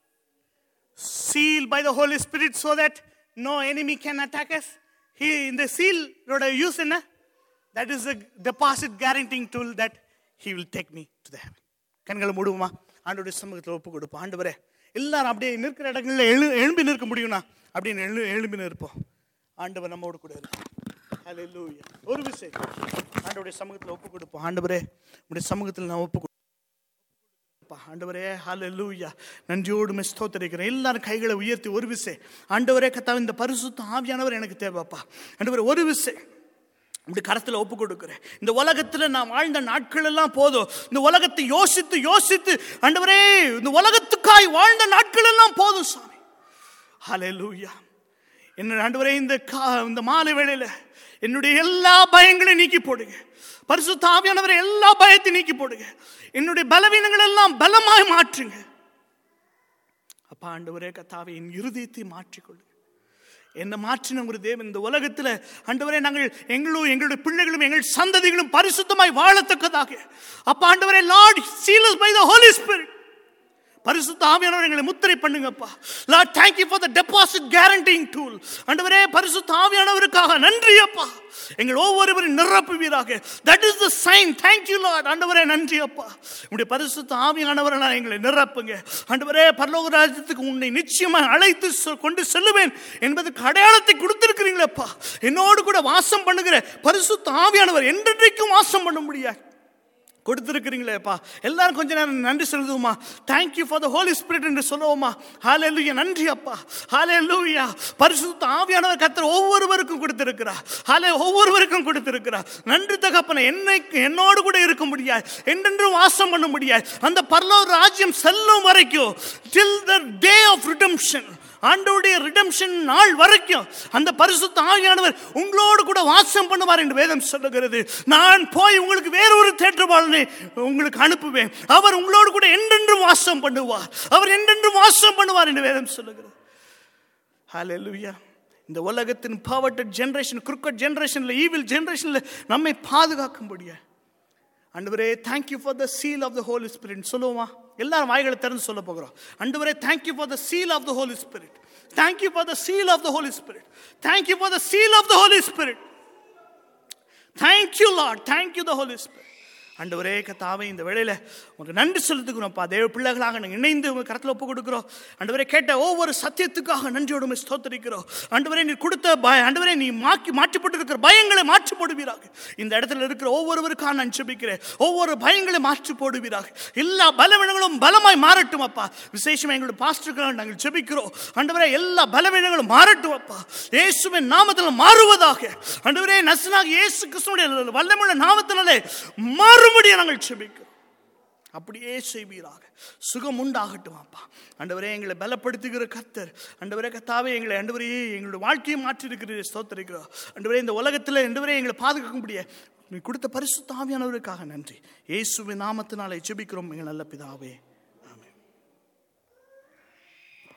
seal by the Holy Spirit so that no enemy can attack us he இந்த சீலோட யூஸ் என்ன that is a deposit guaranteeing tool that he will take me to the heaven கண்களை மூடுவோமா ஆண்டோடைய சமூகத்தில் ஒப்பு கொடுப்போம் ஆண்டவரே எல்லாரும் அப்படியே நிற்கிற இடங்களில் எழு எழும்பி நிற்க முடியும்னா அப்படின்னு எழு எழும்பி நிற்போம் ஆண்டவர் நம்மோடு கூட இருப்பார் ஹalleluya ஒரு விஷயம் ஆண்டவருடைய சமூகத்தில் ஒப்பு கொடுப்போம் ஆண்டவரே உடைய சமூகத்தில் நான் ஒப்பு கொடு- அப்பா, ஆண்டவரே ஹalleluya நன்றியோடு மெய் ஸ்தோத்திரிக்கிறேன் எல்லாரும் கைகளை உயர்த்தி ஒரு விசை ஆண்டவரே கத்தா இந்த பரிசுத்த ஆவியானவர் எனக்கு தேவைப்பா ஆண்டவரே ஒரு விசை இப்படி கரத்தில் ஒப்பு கொடுக்கிறேன் இந்த உலகத்தில் நான் வாழ்ந்த நாட்கள் எல்லாம் போதும் இந்த உலகத்தை யோசித்து யோசித்து ஆண்டவரே இந்த உலகத்துக்காய் வாழ்ந்த நாட்கள் எல்லாம் போதும் சாமி ஹalleluya என்ன ஆண்டவரே இந்த கா இந்த மாலை வேளையில என்னுடைய எல்லா பயங்களையும் நீக்கி போடுங்க பரிசுத்த ஆவியானவரை எல்லா பயத்தையும் நீக்கி போடுங்க என்னுடைய பலவீனங்கள் எல்லாம் பலமாய் மாற்றுங்க அப்பா ஆண்டவரே கத்தாவை என் இருதயத்தை மாற்றிக்கொள்ளுங்க என்ன மாற்றின ஒரு தேவன் இந்த உலகத்தில் ஆண்டவரே நாங்கள் எங்களும் எங்களுடைய பிள்ளைகளும் எங்கள் சந்ததிகளும் பரிசுத்தமாய் வாழத்தக்கதாக அப்பா ஆண்டவரே Lord seals by the Holy Spirit பரிசுத்த ஆவியானவர் எங்களை முத்திரை பண்ணுங்கப்பா Lord thank you for the deposit guaranteeing tool ஆண்டவரே பரிசுத்த ஆவியானவருக்காக நன்றி அப்பா எங்கள் ஒவ்வொருவரும் நிரப்புவீராக that is the sign thank you Lord ஆண்டவரே நன்றி அப்பா உங்களுடைய பரிசுத்த ஆவியானவரெல்லாம் எங்களை நிரப்புங்க ஆண்டவரே பரலோக ராஜ்யத்துக்கு உன்னை நிச்சயமாக அழைத்து செ- கொண்டு செல்லுவேன் என்பதற்கு அடையாளத்தை கொடுத்திருக்கிறீங்களப்பா என்னோடு கூட வாசம் பண்ணுகிற பரிசுத்த ஆவியானவர் என்றென்றைக்கும் வாசம் பண்ண முடியாது கொடுத்துருக்கிறீங்களேப்பா எல்லாரும் கொஞ்ச நேரம் நன்றி சொல்லுவோமா thank you for the Holy Spirit என்று சொல்லுவோமா ஹalleluya நன்றி அப்பா ஹalleluya பரிசுத்த ஆவியானவர் கர்த்தர் ஒவ்வொருவருக்கும் கொடுத்திருக்கிறார் ஹalலே ஒவ்வொருவருக்கும் கொடுத்திருக்கிறார் நன்றி தகப்பனை என்னை என்னோடு கூட இருக்க முடியாது என்றென்றும் வாசம் பண்ண முடியாது அந்த பரலோக ராஜ்யம் செல்லும் வரைக்கும் till the day of redemption ஆண்டவருடைய ரிடம்ஷன் நாள் வரைக்கும் அந்த பரிசுத்த ஆவியானவர் உங்களோடு கூட வாசம் பண்ணுவார் என்று வேதம் சொல்லுகிறது நான் போய் உங்களுக்கு வேறொரு தேற்றவாளனை உங்களுக்கு அனுப்புவேன் அவர் உங்களோடு கூட என்றென்றும் வாசம் பண்ணுவார் அவர் என்றென்றும் வாசம் பண்ணுவார் என்று வேதம் சொல்லுகிறது ஹalleluya இந்த உலகத்தின் பாவர்டட் ஜெனரேஷன் குறுக்கட் ஜெனரேஷனில் ஈவில் ஜெனரேஷனில் நம்மை பாதுகாக்கும்படியா ஆண்டவரே thank you for the seal of the Holy Spirit சொல்லுவோமா எல்லாரும் வாய்களை திறந்து சொல்ல போகிறோம் ஆண்டவரே thank you for the seal of the Holy Spirit thank you for the seal of the Holy Spirit thank you for the seal of the Holy Spirit thank you Lord thank you the Holy Spirit ஆண்டவரே கத்தாவே இந்த வேளையில உங்களுக்கு நன்றி செலுத்துக்கிறோம்ப்பா தேவ பிள்ளைகளாக நாங்கள் இணைந்து உங்க கரத்தில் ஒப்பு கொடுக்குறோம் ஆண்டவரே கேட்ட ஒவ்வொரு சத்தியத்துக்காக நன்றியோடு உம்மை ஸ்தோத்தரிக்கிறோம் ஆண்டவரே நீ கொடுத்த பய ஆண்டவரே நீ மாக்கி மாற்றிப்பட்டிருக்கிற பயங்களை மாற்றி போடுவீராக இந்த இடத்துல இருக்கிற ஒவ்வொருவருக்காக நான் ஜெபிக்கிறேன் ஒவ்வொரு பயங்களை மாற்றி போடுவீராக எல்லா பலவீனங்களும் பலமாய் மாறட்டும் அப்பா விசேஷமா எங்களுடைய பாஸ்டருக்காக நாங்கள் ஜெபிக்கிறோம் ஆண்டவரே எல்லா பலவீனங்களும் மாறட்டும் அப்பா இயேசுவின் நாமத்தில் மாறுவதாக ஆண்டவரே நசனாக இயேசு கிறிஸ்துடைய வல்லமுள்ள நாமத்தினாலே மாறும்படியாக நாங்கள் ஜெபிக்கிறோம் அப்படியே செய்வீராக சுகம் உண்டாகட்டும் அப்பா ஆண்டவரே எங்களை பலப்படுத்துகிற கர்த்தர் ஆண்டவரே கத்தாவே எங்களை ஆண்டவரையே எங்களுடைய வாழ்க்கையை மாற்றிருக்கிறீர் ஸ்தோத்தரிக்கிறோம் ஆண்டவரே இந்த உலகத்தில் ஆண்டவரே எங்களை பாதுகாக்க முடிய நீ கொடுத்த பரிசுத்த ஆவியானவருக்காக நன்றி இயேசுவின் நாமத்தினாலே ஜெபிக்கிறோம் எங்கள் நல்ல பிதாவே